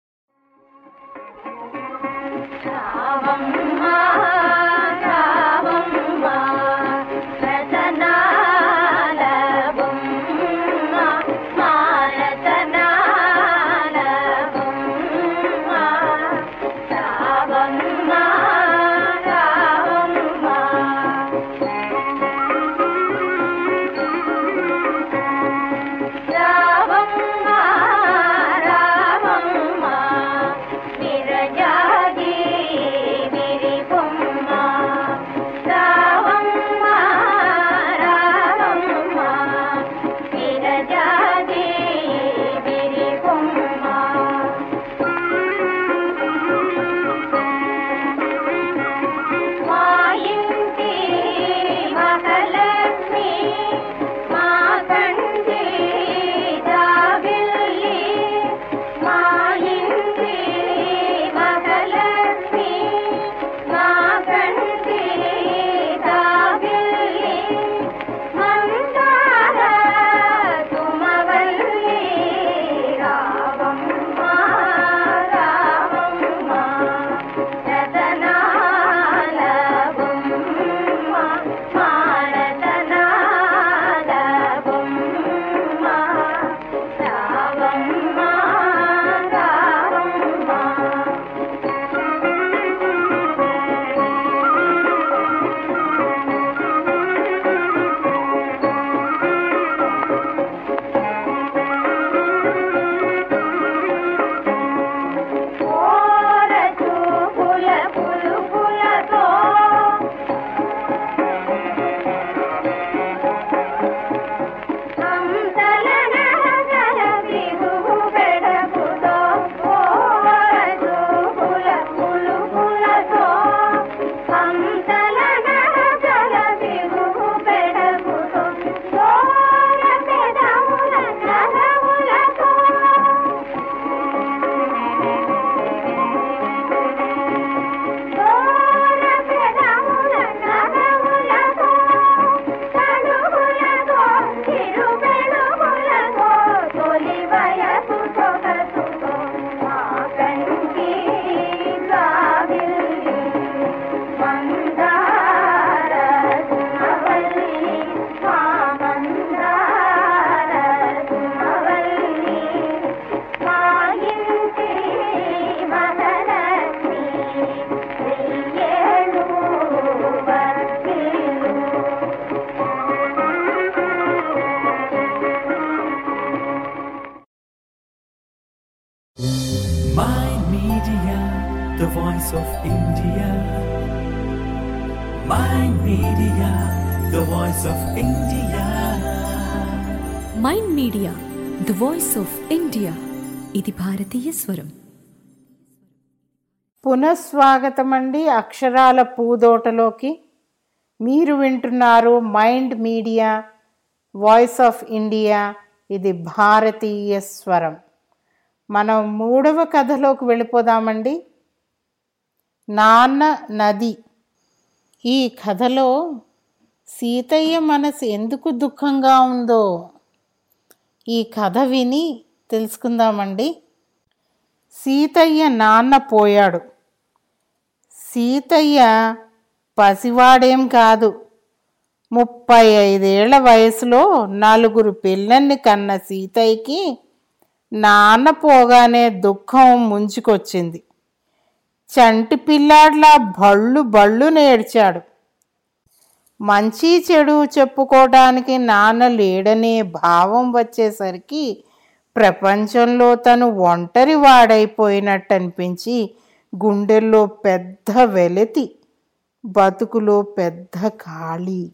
Mind Media, the voice of India. Mind Media, the voice of India. Mind Media the voice of India ఇది భారతీయ స్వరం పునఃస్వాగతం అండి అక్షరాల పూదోటలోకి మీరు వింటున్నారు Mind Media voice of India ఇది భారతీయ స్వరం మనం మూడవ కథలోకి వెళ్ళిపోదామండి నాన్న నది ఈ కథలో సీతయ్య మనసు ఎందుకు దుఃఖంగా ఉందో ఈ కథ విని తెలుసుకుందామండి సీతయ్య నాన్న పోయాడు సీతయ్య పసివాడేం కాదు ముప్పై ఐదేళ్ల వయసులో నలుగురు పిల్లల్ని కన్న సీతయ్యకి నాన్న పోగానే దుఃఖం ముంచుకొచ్చింది చంటి పిల్లాడ్లా బళ్ళు బళ్ళు నేడ్చాడు మంచి చెడు చెప్పుకోవడానికి నాన్న లేడనే భావం వచ్చేసరికి ప్రపంచంలో తను ఒంటరి వాడైపోయినట్టు అనిపించి గుండెల్లో పెద్ద వెలతి బతుకులో పెద్ద ఖాళీ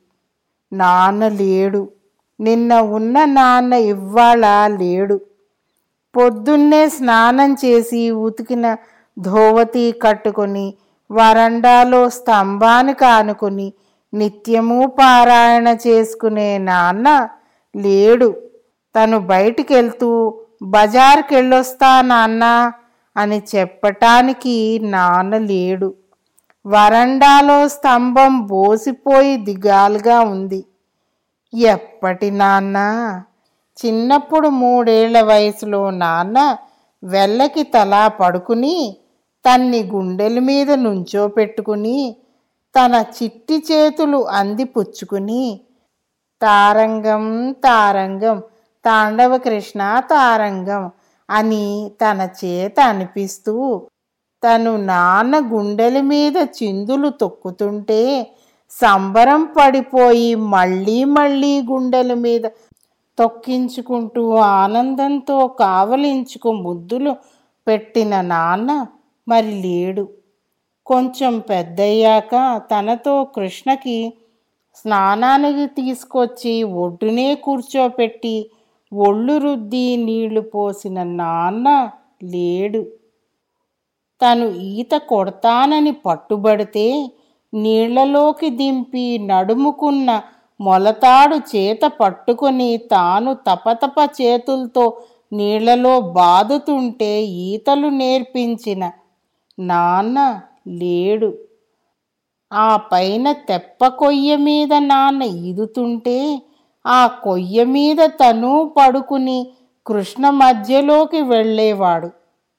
నాన్న లేడు నిన్న ఉన్న నాన్న ఇవ్వాళ లేడు పొద్దున్నే స్నానం చేసి ఉతికిన ధోవతి కట్టుకొని వరండాలో స్తంభానికి ఆనుకుని నిత్యము పారాయణ చేసుకునే నాన్న లేడు తను బయటికి వెళ్తూ బజార్కి వెళ్ళొస్తా నాన్న అని చెప్పటానికి నాన్న లేడు వరండాలో స్తంభం బోసిపోయి దిగాలుగా ఉంది ఎప్పటి నాన్న చిన్నప్పుడు మూడేళ్ల వయసులో నాన్న వెళ్ళకి తలా పడుకుని తన్ని గుండెల మీద నుంచోపెట్టుకుని తన చిట్టి చేతులు అంది పుచ్చుకుని తారంగం తారంగం తాండవ కృష్ణ తారంగం అని తన చేత అనిపిస్తూ తను నాన్న గుండెల మీద చిందులు తొక్కుతుంటే సంబరం పడిపోయి మళ్ళీ మళ్ళీ గుండెల మీద తొక్కించుకుంటూ ఆనందంతో కావలించుకు ముద్దులు పెట్టిన నాన్న మరి లేడు కొంచెం పెద్దయ్యాక తనతో కృష్ణకి స్నానానికి తీసుకొచ్చి ఒడ్డునే కూర్చోపెట్టి ఒళ్ళు రుద్ది నీళ్లు పోసిన నాన్న లేడు తను ఈత కొడతానని పట్టుబడితే నీళ్లలోకి దింపి నడుముకున్న మొలతాడు చేత పట్టుకొని తాను తపతప చేతులతో నీళ్లలో బాదుతుంటే ఈతలు నేర్పించిన నాన్న లేడు ఆ పైన తెప్ప కొయ్య మీద నాన్న ఈదుతుంటే ఆ కొయ్య మీద తను పడుకుని కృష్ణ మధ్యలోకి వెళ్ళేవాడు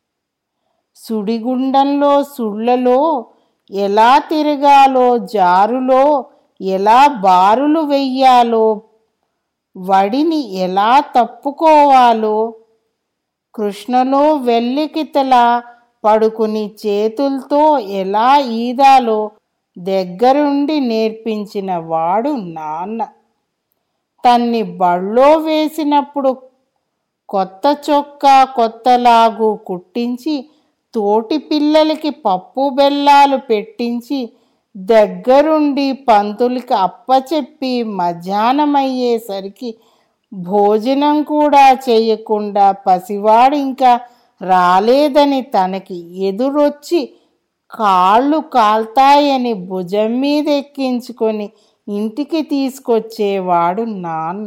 సుడిగుండంలో సుళ్ళలో ఎలా తిరగాలో జారులో ఎలా బారులు వెయ్యాలో వడిని ఎలా తప్పుకోవాలో కృష్ణలో వెల్లికితలా పడుకుని చేతులతో ఎలా ఈదాలో దగ్గరుండి నేర్పించిన వాడు నాన్న తన్ని బళ్ళో వేసినప్పుడు కొత్త చొక్కా కొత్తలాగు కుట్టించి తోటి పిల్లలకి పప్పు బెల్లాలు పెట్టించి దగ్గరుండి పంతులకి అప్పచెప్పి మధ్యాహ్నమయ్యేసరికి భోజనం కూడా చేయకుండా పసివాడు ఇంకా రాలేదని తనకి ఎదురొచ్చి కాళ్ళు కాల్తాయని భుజం మీద ఎక్కించుకొని ఇంటికి తీసుకొచ్చేవాడు నాన్న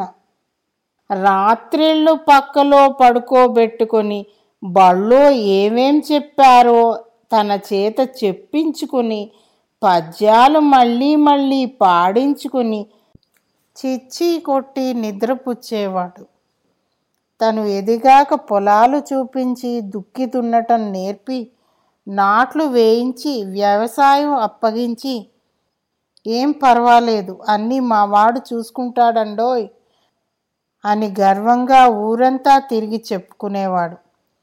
రాత్రిళ్ళు పక్కలో పడుకోబెట్టుకొని బళ్ళో ఏమేం చెప్పారో తన చేత చెప్పించుకుని పద్యాలు మళ్ళీ మళ్ళీ పాడించుకుని చిచ్చి కొట్టి నిద్రపుచ్చేవాడు తను ఎదిగాక పొలాలు చూపించి దుక్కి దున్నటం నేర్పి నాట్లు వేయించి వ్యవసాయం అప్పగించి ఏం పర్వాలేదు అన్నీ మా వాడు చూసుకుంటాడండోయ్ అని గర్వంగా ఊరంతా తిరిగి చెప్పుకునేవాడు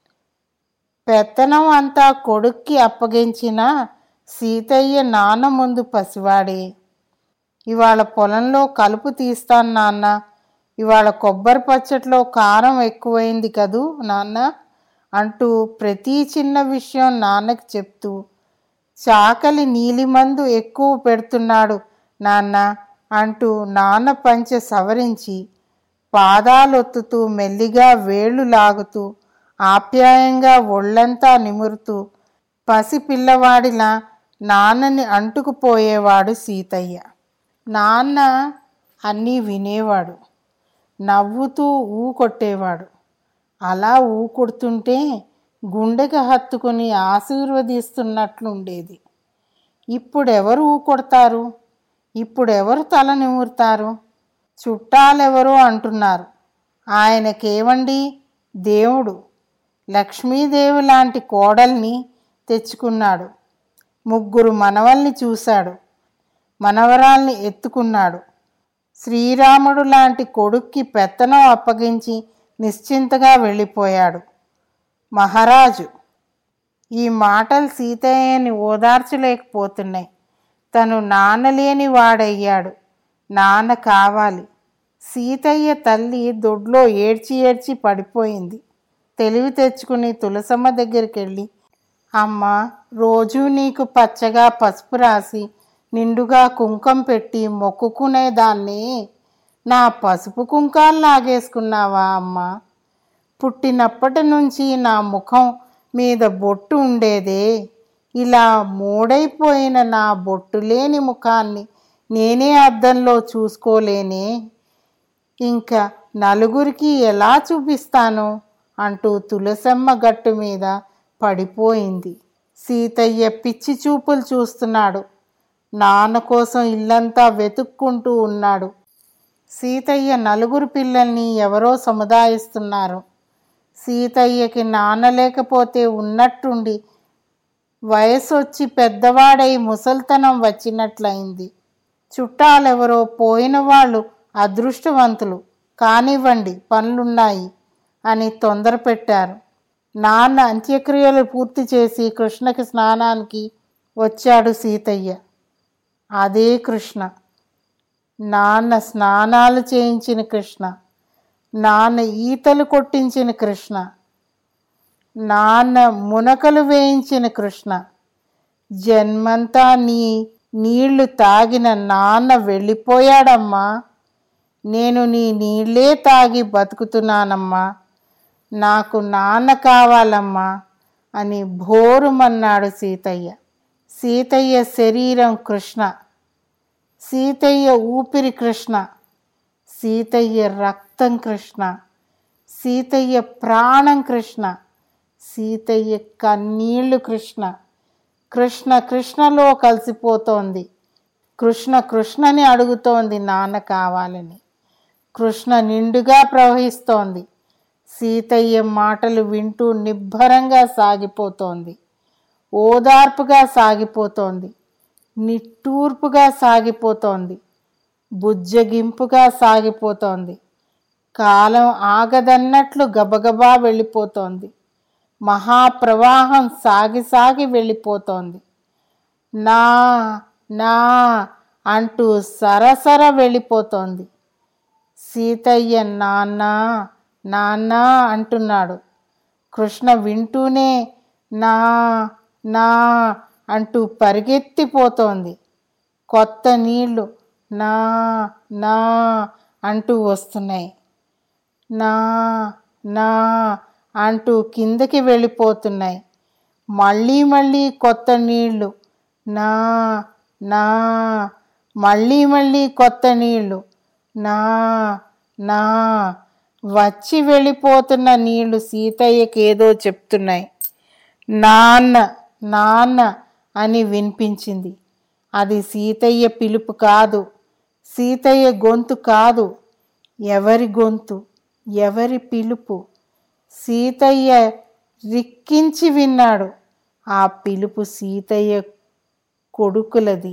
పెత్తనం అంతా కొడుక్కి అప్పగించిన సీతయ్య నాన్న ముందు పసివాడే ఇవాళ పొలంలో కలుపు తీస్తాను నాన్న ఇవాళ కొబ్బరి పచ్చట్లో కారం ఎక్కువైంది కదూ నాన్న అంటూ ప్రతి చిన్న విషయం నాన్నకి చెప్తూ చాకలి నీలిమందు ఎక్కువ పెడుతున్నాడు నాన్న అంటూ నాన్న పంచె సవరించి పాదాలొత్తుతూ మెల్లిగా వేళ్ళు లాగుతూ ఆప్యాయంగా ఒళ్ళంతా నిమురుతూ పసి పిల్లవాడిలా నాన్నని అంటుకుపోయేవాడు సీతయ్య నాన్న అన్నీ వినేవాడు నవ్వుతూ ఊ కొట్టేవాడు అలా ఊ కొడుతుంటే గుండెకి హత్తుకుని ఆశీర్వదిస్తున్నట్లుండేది ఇప్పుడెవరు ఊ కొడతారు ఇప్పుడెవరు తల నిమురుతారు చుట్టాలెవరో అంటున్నారు ఆయనకేవండి దేవుడు లక్ష్మీదేవి లాంటి కోడల్ని తెచ్చుకున్నాడు ముగ్గురు మనవల్ని చూశాడు మనవరాల్ని ఎత్తుకున్నాడు శ్రీరాముడు లాంటి కొడుక్కి పెత్తనం అప్పగించి నిశ్చింతగా వెళ్ళిపోయాడు మహారాజు ఈ మాటలు సీతయ్యని ఓదార్చలేకపోతున్నాయి తను నాన్నలేని వాడయ్యాడు నాన్న కావాలి సీతయ్య తల్లి దొడ్లో ఏడ్చి ఏడ్చి పడిపోయింది తెలివి తెచ్చుకుని తులసమ్మ దగ్గరికి వెళ్ళి అమ్మ రోజూ నీకు పచ్చగా పసుపు రాసి నిండుగా కుంకం పెట్టి మొక్కుకునేదాన్ని నా పసుపు కుంకాలు లాగేసుకున్నావా అమ్మ పుట్టినప్పటి నుంచి నా ముఖం మీద బొట్టు ఉండేదే ఇలా మూడైపోయిన నా బొట్టు లేని ముఖాన్ని నేనే అద్దంలో చూసుకోలేనే ఇంకా నలుగురికి ఎలా చూపిస్తాను అంటూ తులసమ్మ గట్టు మీద పడిపోయింది సీతయ్య పిచ్చి చూపులు చూస్తున్నాడు నాన్న కోసం ఇల్లంతా వెతుక్కుంటూ ఉన్నాడు సీతయ్య నలుగురు పిల్లల్ని ఎవరో సముదాయిస్తున్నారు సీతయ్యకి నాన్న లేకపోతే ఉన్నట్టుండి వయసు వచ్చి పెద్దవాడై ముసల్తనం వచ్చినట్లయింది చుట్టాలెవరో పోయిన వాళ్ళు అదృష్టవంతులు కానివ్వండి పనులున్నాయి అని తొందర పెట్టారు నాన్న అంత్యక్రియలు పూర్తి చేసి కృష్ణకి స్నానానికి వచ్చాడు సీతయ్య అదే కృష్ణ నాన్న స్నానాలు చేయించిన కృష్ణ నాన్న ఈతలు కొట్టించిన కృష్ణ నాన్న మునకలు వేయించిన కృష్ణ జన్మంతా నీ నీళ్లు తాగిన నాన్న వెళ్ళిపోయాడమ్మా నేను నీ నీళ్ళే తాగి బతుకుతున్నానమ్మా నాకు నాన్న కావాలమ్మా అని భోరుమన్నాడు సీతయ్య సీతయ్య శరీరం కృష్ణ సీతయ్య ఊపిరి కృష్ణ సీతయ్య రక్తం కృష్ణ సీతయ్య ప్రాణం కృష్ణ సీతయ్య కన్నీళ్లు కృష్ణ కృష్ణ కృష్ణలో కలిసిపోతోంది కృష్ణ కృష్ణని అడుగుతోంది నాన్న కావాలని కృష్ణ నిండుగా ప్రవహిస్తోంది సీతయ్య మాటలు వింటూ నిబ్బరంగా సాగిపోతోంది ఓదార్పుగా సాగిపోతోంది నిట్టూర్పుగా సాగిపోతోంది బుజ్జగింపుగా సాగిపోతోంది కాలం ఆగదన్నట్లు గబగబా వెళ్ళిపోతోంది మహాప్రవాహం సాగి సాగి వెళ్ళిపోతోంది నా నా అంటూ సరసర వెళ్ళిపోతోంది సీతయ్య నాన్న నాన్న అంటున్నాడు కృష్ణ వింటూనే నా నా అంటూ పరిగెత్తిపోతోంది కొత్త నీళ్లు నా నా అంటూ వస్తున్నాయి నా నా అంటూ కిందకి వెళ్ళిపోతున్నాయి మళ్ళీ మళ్ళీ కొత్త నీళ్లు నా నా మళ్ళీ మళ్ళీ కొత్త నీళ్లు నా నా వచ్చి వెళ్ళిపోతున్న నీళ్లు సీతయ్యకి ఏదో చెప్తున్నాయి నాన్న నాన్న అని వినిపించింది అది సీతయ్య పిలుపు కాదు సీతయ్య గొంతు కాదు ఎవరి గొంతు ఎవరి పిలుపు సీతయ్య రిక్కించి విన్నాడు ఆ పిలుపు సీతయ్య కొడుకులది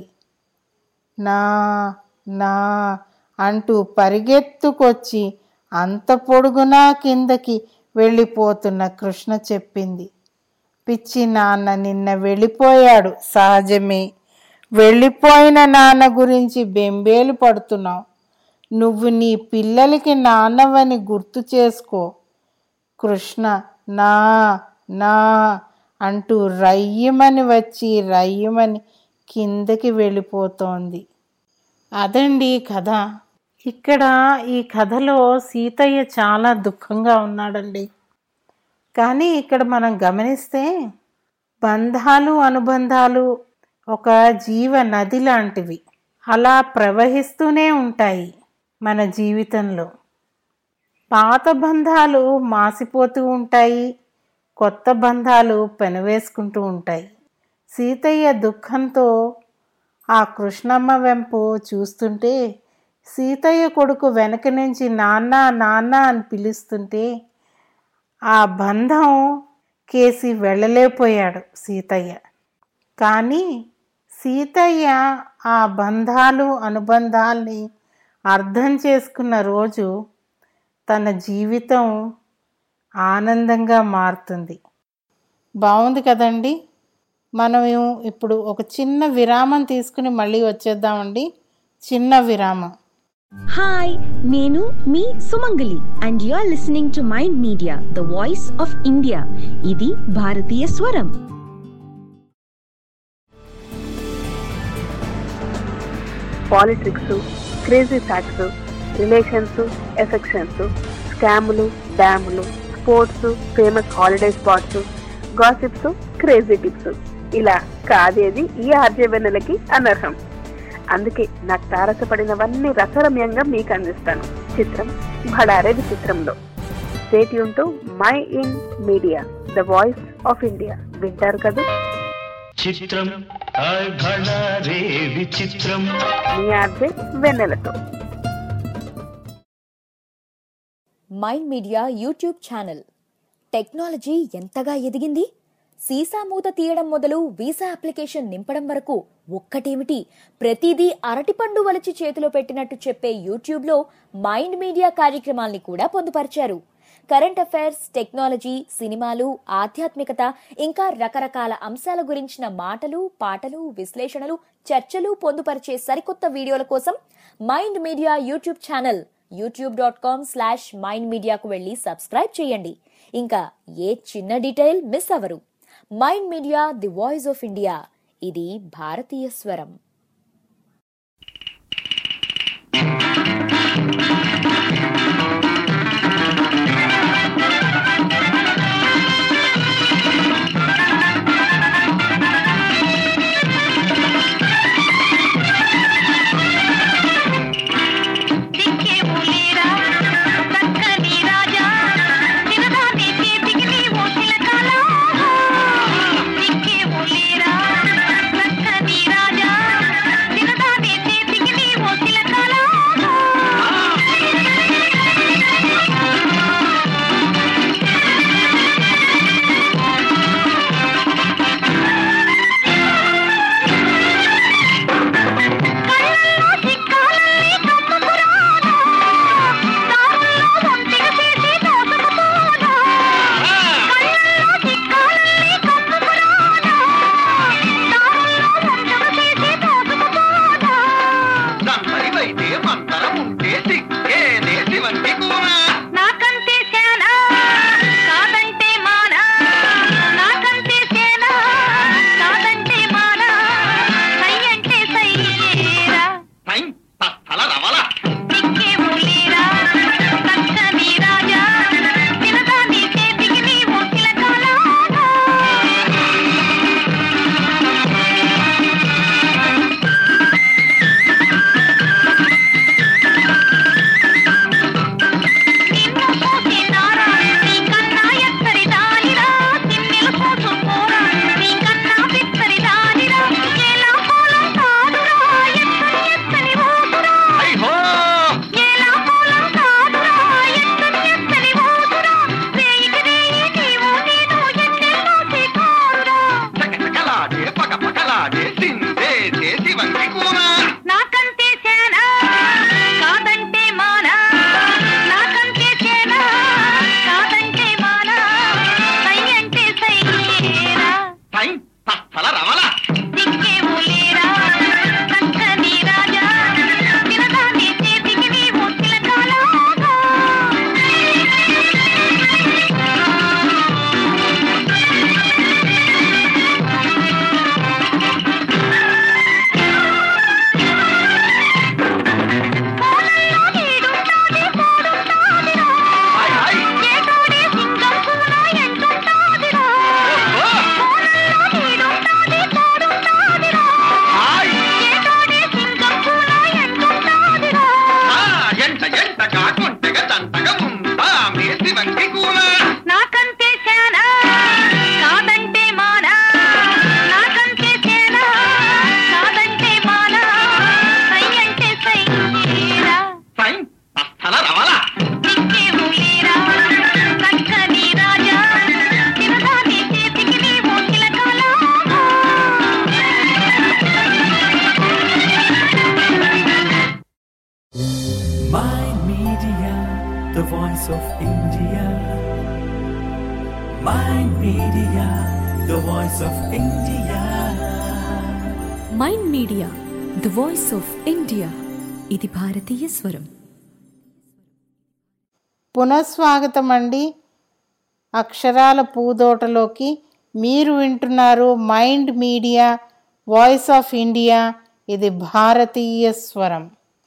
నా నా అంటూ పరిగెత్తుకొచ్చి అంత పొడుగునా కిందకి వెళ్ళిపోతున్న కృష్ణ చెప్పింది పిచ్చి నాన్న నిన్న వెళ్ళిపోయాడు సహజమే వెళ్ళిపోయిన నాన్న గురించి బెంబేలు పడుతున్నావు నువ్వు నీ పిల్లలకి నాన్నవని గుర్తు చేసుకో కృష్ణ నా నా అంటూ రయ్యమని వచ్చి రయ్యమని కిందకి వెళ్ళిపోతోంది అదండి కథ ఇక్కడ ఈ కథలో సీతయ్య చాలా దుఃఖంగా ఉన్నాడండి కానీ ఇక్కడ మనం గమనిస్తే బంధాలు అనుబంధాలు ఒక జీవ నది లాంటివి అలా ప్రవహిస్తూనే ఉంటాయి మన జీవితంలో పాత బంధాలు మాసిపోతూ ఉంటాయి కొత్త బంధాలు పెనవేసుకుంటూ ఉంటాయి సీతయ్య దుఃఖంతో ఆ కృష్ణమ్మ వెంపు చూస్తుంటే సీతయ్య కొడుకు వెనక నుంచి నాన్న నాన్న అని పిలుస్తుంటే ఆ బంధం కేసి వెళ్ళలేకపోయాడు సీతయ్య కానీ సీతయ్య ఆ బంధాలు అనుబంధాల్ని అర్థం చేసుకున్న రోజు తన జీవితం ఆనందంగా మారుతుంది బాగుంది కదండి మనం ఇప్పుడు ఒక చిన్న విరామం తీసుకుని మళ్ళీ వచ్చేద్దామండి చిన్న విరామం హాయ్ నేను మీ Sumangali and you are listening to Mind Media the voice of India ఇది భారతీయ స్వరం politics crazy facts relations affections స్కాములు డ్యాములు sports famous holiday spots gossips crazy tips ఇలా కాదేది ఈ ఆర్జే వెన్నెలకి అనర్హం అందుకే నాకు తారసపడినవన్నీ రసరమ్యంగా మీకు అందిస్తాను చిత్రం భడారే విచిత్రంలో స్టేట్ యూన్ mind media the voice of India వింటారు కదా చిత్రం హాయ్ భళా రే విచిత్రం మీ ఆర్జే వెన్నెలతో mind media YouTube channel technology ఎంతగా ఎదిగింది సీసా మూత తీయడం మొదలు వీసా అప్లికేషన్ నింపడం వరకు ఒక్కటేమిటి ప్రతిదీ అరటిపండు వలిచి చేతిలో పెట్టినట్టు చెప్పే యూట్యూబ్లో మైండ్ మీడియా కార్యక్రమాల్ని కూడా పొందుపరిచారు కరెంట్ అఫైర్స్ టెక్నాలజీ సినిమాలు ఆధ్యాత్మికత ఇంకా రకరకాల అంశాల గురించిన మాటలు పాటలు విశ్లేషణలు చర్చలు పొందుపరిచే సరికొత్త వీడియోల కోసం Mind media YouTube channel YouTube dot com slash Mind మీడియాకు వెళ్ళి సబ్స్క్రైబ్ చేయండి ఇంకా ఏ చిన్న డీటెయిల్ మిస్ అవరు Mind Media the voice of India ఇది భారతీయ స్వరం దంపరివైతే మంతరం ఉంటే సిక్కే దేశివంటి కూర నాకంటే సేనా కాదంటే మానా నాకంటే సేనా కాదంటే మానా సై అంటే సయ్యేరా పై తల రవల దిక్కే ఊలేరా చక్కని రాజా తినదాని చేతికి నీవు తిలకాలా చకచకలాడే పక పకలాడే సిందే దేశివంటి కూర నాకంటే సేనా కాదంటే మానా నాకంటే సేనా కాదంటే మానా సై అంటే సయ్యేరా పై తల రవల దిక్కే ఊలేరా చక్కని రాజా తినదాని చేతికి నీవు తిలకాలా ఎంట ఎంట కాకుంటగా దంటగా ఉందా మేసివంటి కూర నాకంటే సేనా కాదంటే మానా నాకంటే సేనా కాదంటే మానా సై అంటే సయ్యేరా పై తల రవల దిక్కే ఊలేరా చక్కని రాజా తినదాని చేతికి నీవు తిలకాలా Mind Media, the voice of India. Mind Media, the voice of India. Mind Media the voice of India ఇది భారతీయ స్వరం పునఃస్వాగతం అండి అక్షరాల పూదోటలోకి మీరు వింటున్నారు Mind Media voice of India ఇది భారతీయ స్వరం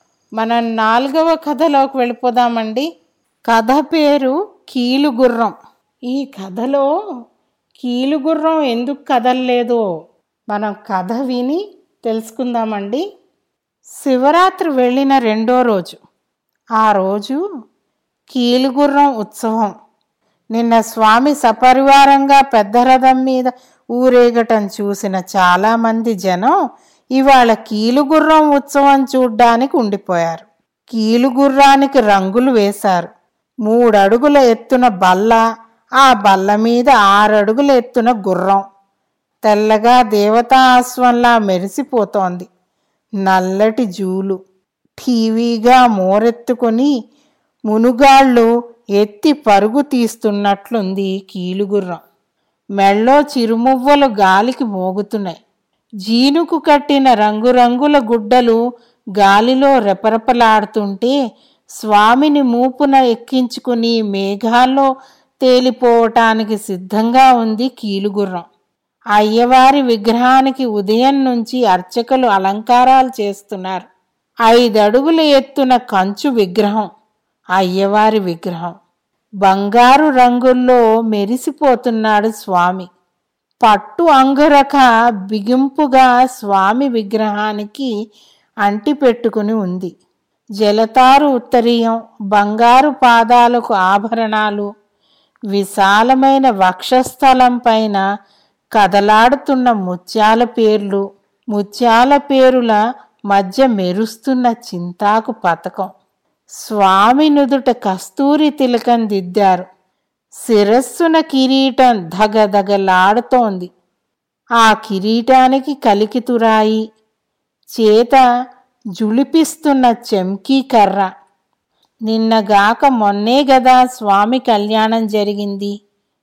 మనం నాలుగవ కథలోకి వెళ్ళిపోదామండి కథ పేరు కీలుగుర్రం ఈ కథలో కీలుగుర్రం ఎందుకు కదలలేదో మనం కథ విని తెలుసుకుందామండి శివరాత్రి వెళ్ళిన రెండో రోజు ఆ రోజు కీలుగుర్రం ఉత్సవం నిన్న స్వామి సపరివారంగా పెద్ద రథం మీద ఊరేగటం చూసిన చాలామంది జనం ఇవాళ కీలుగుర్రం ఉత్సవం చూడ్డానికి ఉండిపోయారు కీలుగుర్రానికి రంగులు వేశారు మూడడుగుల ఎత్తున బల్ల ఆ బల్ల మీద ఆరడుగుల ఎత్తున గుర్రం తెల్లగా దేవతా అశ్వంలా మెరిసిపోతోంది నల్లటి జూలు టీవీగా మోరెత్తుకొని మునుగాళ్ళు ఎత్తి పరుగు తీస్తున్నట్లుంది కీలుగుర్రం మెళ్ళో చిరుమువ్వలు గాలికి మోగుతున్నాయి జీనుకు కట్టిన రంగురంగుల గుడ్డలు గాలిలో రెపరెపలాడుతుంటే స్వామిని మూపున ఎక్కించుకుని మేఘాల్లో తేలిపోవటానికి సిద్ధంగా ఉంది కీలుగుర్రం అయ్యవారి విగ్రహానికి ఉదయం నుంచి అర్చకులు అలంకారాలు చేస్తున్నారు ఐదడుగుల ఎత్తున కంచు విగ్రహం అయ్యవారి విగ్రహం బంగారు రంగుల్లో మెరిసిపోతున్నాడు స్వామి పట్టు అంగురక బిగింపుగా స్వామి విగ్రహానికి అంటిపెట్టుకుని ఉంది జలతారు ఉత్తరీయం బంగారు పాదాలకు ఆభరణాలు విశాలమైన వక్షస్థలం పైన కదలాడుతున్న ముత్యాల పేర్లు ముత్యాల పేరుల మధ్య మెరుస్తున్న చింతాకు పథకం స్వామి నుదుట కస్తూరి తిలకం దిద్దారు శిరస్సున కిరీటం ధగధగలాడుతోంది ఆ కిరీటానికి కలికితురాయి చేత జుళిపిస్తున్న చెంకీ కర్ర నిన్నగాక మొన్నే గదా స్వామి కళ్యాణం జరిగింది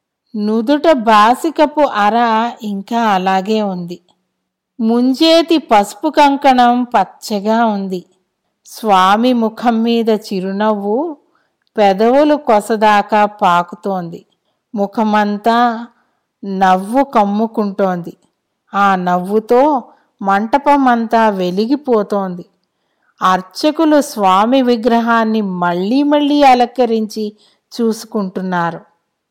నుదుట బాసికపు అర ఇంకా అలాగే ఉంది ముంజేతి పసుపు కంకణం పచ్చగా ఉంది స్వామి ముఖం మీద చిరునవ్వు పెదవులు కొసదాకా పాకుతోంది ముఖమంతా నవ్వు కమ్ముకుంటోంది ఆ నవ్వుతో మంటపమంతా వెలిగిపోతోంది అర్చకులు స్వామి విగ్రహాన్ని మళ్ళీ మళ్ళీ అలంకరించి చూసుకుంటున్నారు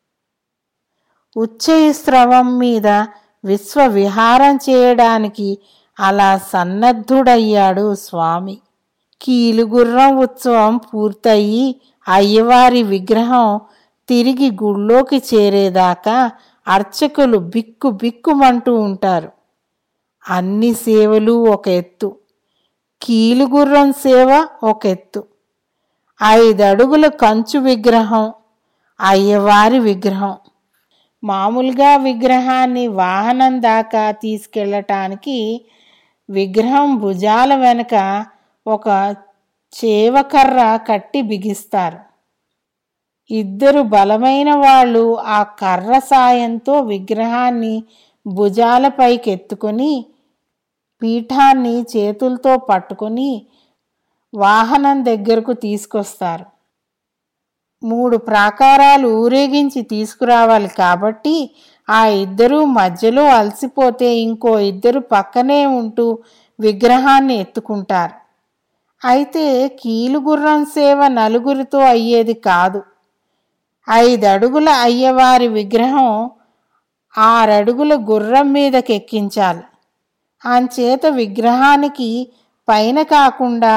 ఉచ్చైస్రవం మీద విశ్వ విహారం చేయడానికి అలా సన్నద్ధుడయ్యాడు స్వామి కీలుగుర్రం ఉత్సవం పూర్తయి అయ్యవారి విగ్రహం తిరిగి గుళ్ళోకి చేరేదాకా అర్చకులు బిక్కు బిక్కుమంటూ ఉంటారు అన్ని సేవలు ఒక ఎత్తు కీలుగుర్రం సేవ ఒక ఎత్తు ఐదడుగుల కంచు విగ్రహం అయ్యవారి విగ్రహం మామూలుగా విగ్రహాన్ని వాహనం దాకా తీసుకెళ్ళటానికి విగ్రహం భుజాల వెనక ఒక చేవకర్ర కట్టి బిగిస్తారు ఇద్దరు బలమైన వాళ్ళు ఆ కర్ర సాయంతో విగ్రహాన్ని భుజాలపైకి ఎత్తుకొని పీఠాన్ని చేతులతో పట్టుకొని వాహనం దగ్గరకు తీసుకొస్తారు మూడు ప్రాకారాలు ఊరేగించి తీసుకురావాలి కాబట్టి ఆ ఇద్దరు మధ్యలో అలసిపోతే ఇంకో ఇద్దరు పక్కనే ఉంటూ విగ్రహాన్ని ఎత్తుకుంటారు అయితే కీలుగుర్రం సేవ నలుగురితో అయ్యేది కాదు ఐదడుగుల అయ్యవారి విగ్రహం ఆరడుగుల గుర్రం మీదకి ఎక్కించాలి అంచేత విగ్రహానికి పైన కాకుండా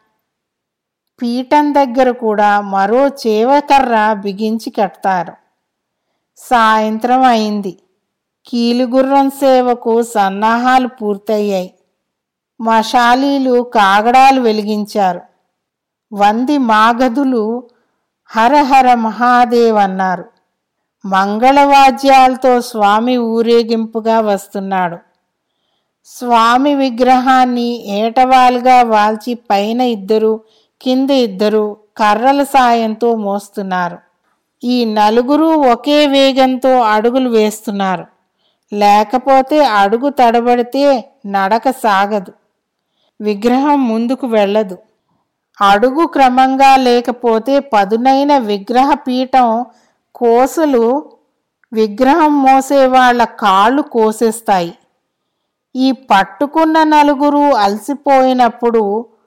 పీఠం దగ్గర కూడా మరో చేవకర్ర బిగించి కడతారు సాయంత్రం అయింది కీలుగుర్రం సేవకు సన్నాహాలు పూర్తయ్యాయి మషాలీలు కాగడాలు వెలిగించారు వంది మాగధులు హరహర మహాదేవ్ అన్నారు మంగళవాద్యాలతో స్వామి ఊరేగింపుగా వస్తున్నాడు స్వామి విగ్రహాన్ని ఏటవాలుగా వాల్చి పైన ఇద్దరు కింద ఇద్దరు కర్రల సాయంతో మోస్తున్నారు ఈ నలుగురు ఒకే వేగంతో అడుగులు వేస్తున్నారు లేకపోతే అడుగు తడబడితే నడక సాగదు విగ్రహం ముందుకు వెళ్ళదు అడుగు క్రమంగా లేకపోతే పదునైన విగ్రహ పీఠం కోసలు విగ్రహం మోసే వాళ్ళ కాళ్ళు కోసేస్తాయి ఈ పట్టుకున్న నలుగురు అలసిపోయినప్పుడు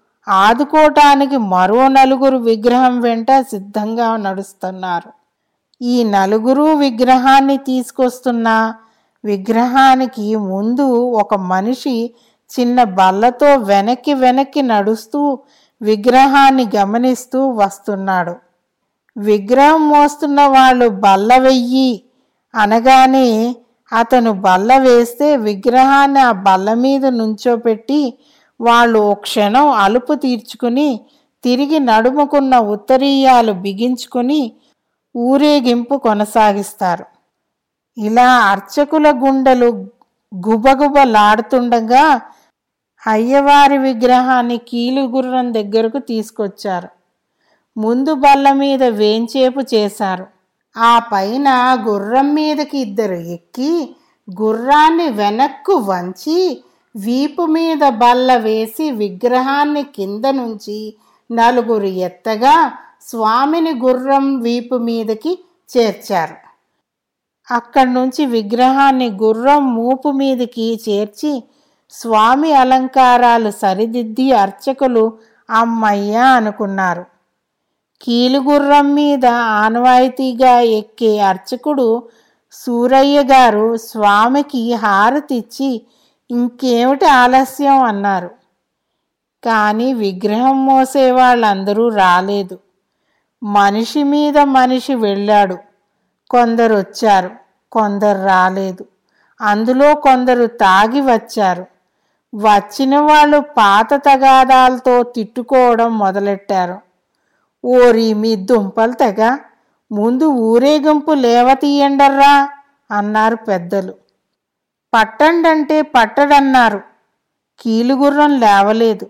ఆదుకోటానికి మరో నలుగురు విగ్రహం వెంట సిద్ధంగా నడుస్తున్నారు ఈ నలుగురు విగ్రహాన్ని తీసుకొస్తున్న విగ్రహానికి ముందు ఒక మనిషి చిన్న బల్లతో వెనక్కి వెనక్కి నడుస్తూ విగ్రహాన్ని గమనిస్తూ వస్తున్నాడు విగ్రహం మోస్తున్న వాళ్ళు బల్ల వెయ్యి అనగానే అతను బల్ల వేస్తే విగ్రహాన్ని ఆ బల్ల మీద నుంచోపెట్టి వాళ్ళు ఓ క్షణం అలుపు తీర్చుకుని తిరిగి నడుముకున్న ఉత్తరీయాలు బిగించుకుని ఊరేగింపు కొనసాగిస్తారు ఇలా అర్చకుల గుండెలు గుబగుబలాడుతుండగా అయ్యవారి విగ్రహాన్ని కీలుగుర్రం దగ్గరకు తీసుకొచ్చారు ముందు బల్ల మీద వేంచేపు చేశారు ఆ పైన గుర్రం మీదకి ఇద్దరు ఎక్కి గుర్రాన్ని వెనక్కు వంచి వీపు మీద బల్ల వేసి విగ్రహాన్ని కింద నుంచి నలుగురు ఎత్తగా స్వామిని గుర్రం వీపు మీదకి చేర్చారు అక్కడి నుంచి విగ్రహాన్ని గుర్రం మూపు మీదకి చేర్చి స్వామి అలంకారాలు సరిదిద్ది అర్చకులు అమ్మయ్య అనుకున్నారు కీలుగుర్రం మీద ఆనవాయితీగా ఎక్కే అర్చకుడు సూరయ్య గారు స్వామికి హారతిచ్చి ఇంకేమిటి ఆలస్యం అన్నారు కానీ విగ్రహం మోసే వాళ్ళందరూ రాలేదు మనిషి మీద మనిషి వెళ్ళాడు కొందరు వచ్చారు కొందరు రాలేదు అందులో కొందరు తాగి వచ్చారు వచ్చిన వాళ్ళు పాత తగాదాలతో తిట్టుకోవడం మొదలెట్టారు ఓరి మీ దుంపలు తెగ ముందు ఊరేగింపు లేవతీయండర్రా అన్నారు పెద్దలు పట్టండంటే పట్టడన్నారు కీలుగుర్రం లేవలేదు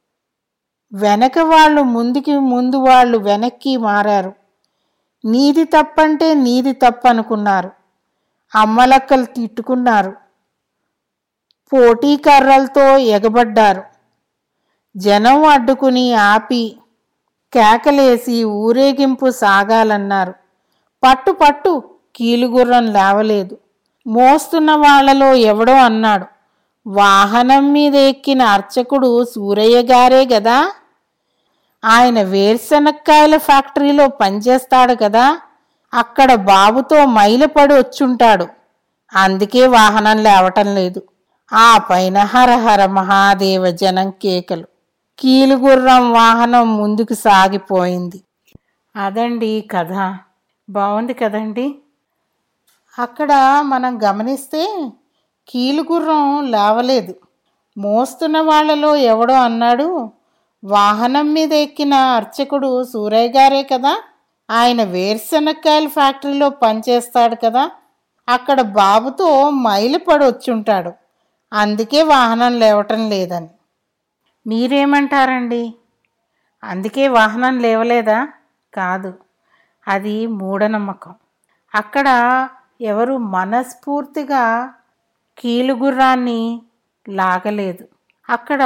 వెనక వాళ్ళు ముందుకి ముందు వాళ్ళు వెనక్కి మారారు నీది తప్పంటే నీది తప్పనుకున్నారు అమ్మలక్కలు తిట్టుకున్నారు పోటీ కర్రలతో ఎగబడ్డారు జనం అడ్డుకుని ఆపి కేకలేసి ఊరేగింపు సాగాలన్నారు పట్టు పట్టు కీలుగుర్రం లేవలేదు మోస్తున్న వాళ్లలో ఎవడో అన్నాడు వాహనం మీద ఎక్కిన అర్చకుడు సూరయ్య గారే గదా ఆయన వేరుశనక్కాయల ఫ్యాక్టరీలో పనిచేస్తాడు కదా అక్కడ బాబుతో మైలపడి వచ్చుంటాడు అందుకే వాహనం లేవటం లేదు ఆ పైన హరహర మహాదేవ జనం కేకలు కీలుగుర్రం వాహనం ముందుకు సాగిపోయింది అదండి కథ బాగుంది కదండి అక్కడ మనం గమనిస్తే కీలుగుర్రం లేవలేదు మోస్తున్న వాళ్ళలో ఎవడో అన్నాడు వాహనం మీద ఎక్కిన అర్చకుడు సూరయ్య గారే కదా ఆయన వేరుశనక్కాయల ఫ్యాక్టరీలో పనిచేస్తాడు కదా అక్కడ బాబుతో మైలు పడి వచ్చుంటాడు అందుకే వాహనం లేవటం లేదని మీరేమంటారండి అందుకే వాహనం లేవలేదా కాదు అది మూఢనమ్మకం అక్కడ ఎవరు మనస్ఫూర్తిగా కీలుగుర్రాన్ని లాగలేదు అక్కడ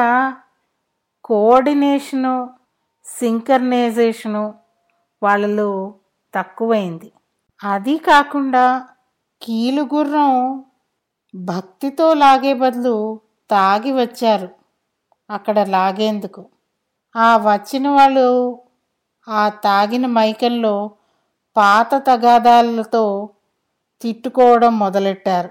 కోఆర్డినేషను సింకర్నైజేషను వాళ్ళలో తక్కువైంది అది కాకుండా కీలుగుర్రం భక్తితో లాగే బదులు తాగి వచ్చారు అక్కడ లాగేందుకు ఆ వచ్చిన వాళ్ళు ఆ తాగిన మైకంలో పాత తగాదాలతో తిట్టుకోవడం మొదలెట్టారు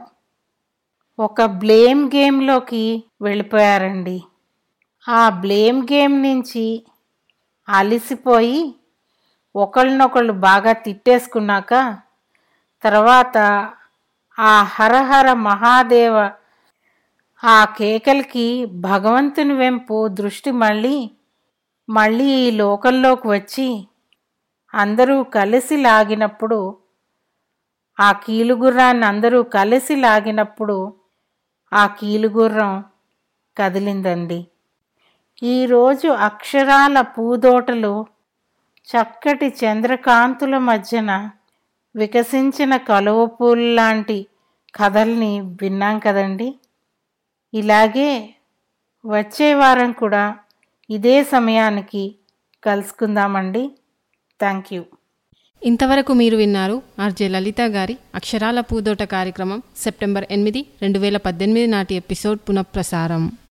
ఒక బ్లేమ్ గేమ్లోకి వెళ్ళిపోయారండి ఆ బ్లేమ్ గేమ్ నుంచి అలిసిపోయి ఒకళ్ళనొకళ్ళు బాగా తిట్టేసుకున్నాక తర్వాత ఆ హరహర మహాదేవ ఆ కేకలకి భగవంతుని వెంపు దృష్టి మళ్ళీ మళ్ళీ ఈ లోకంలోకి వచ్చి అందరూ కలిసి లాగినప్పుడు ఆ కీలుగుర్రాన్ని అందరూ కలిసి లాగినప్పుడు ఆ కీలుగుర్రం కదిలిందండి ఈరోజు అక్షరాల పూదోటలు చక్కటి చంద్రకాంతుల మధ్యన వికసించిన కలువ పూలు లాంటి కథల్ని విన్నాం కదండి ఇలాగే వచ్చే వారం కూడా ఇదే సమయానికి కలుసుకుందామండి థ్యాంక్ యూ ఇంతవరకు మీరు విన్నారు ఆర్జే లలిత గారి అక్షరాల పూదోట కార్యక్రమం సెప్టెంబర్ ఎనిమిది రెండు వేల పద్దెనిమిది నాటి ఎపిసోడ్ పునఃప్రసారం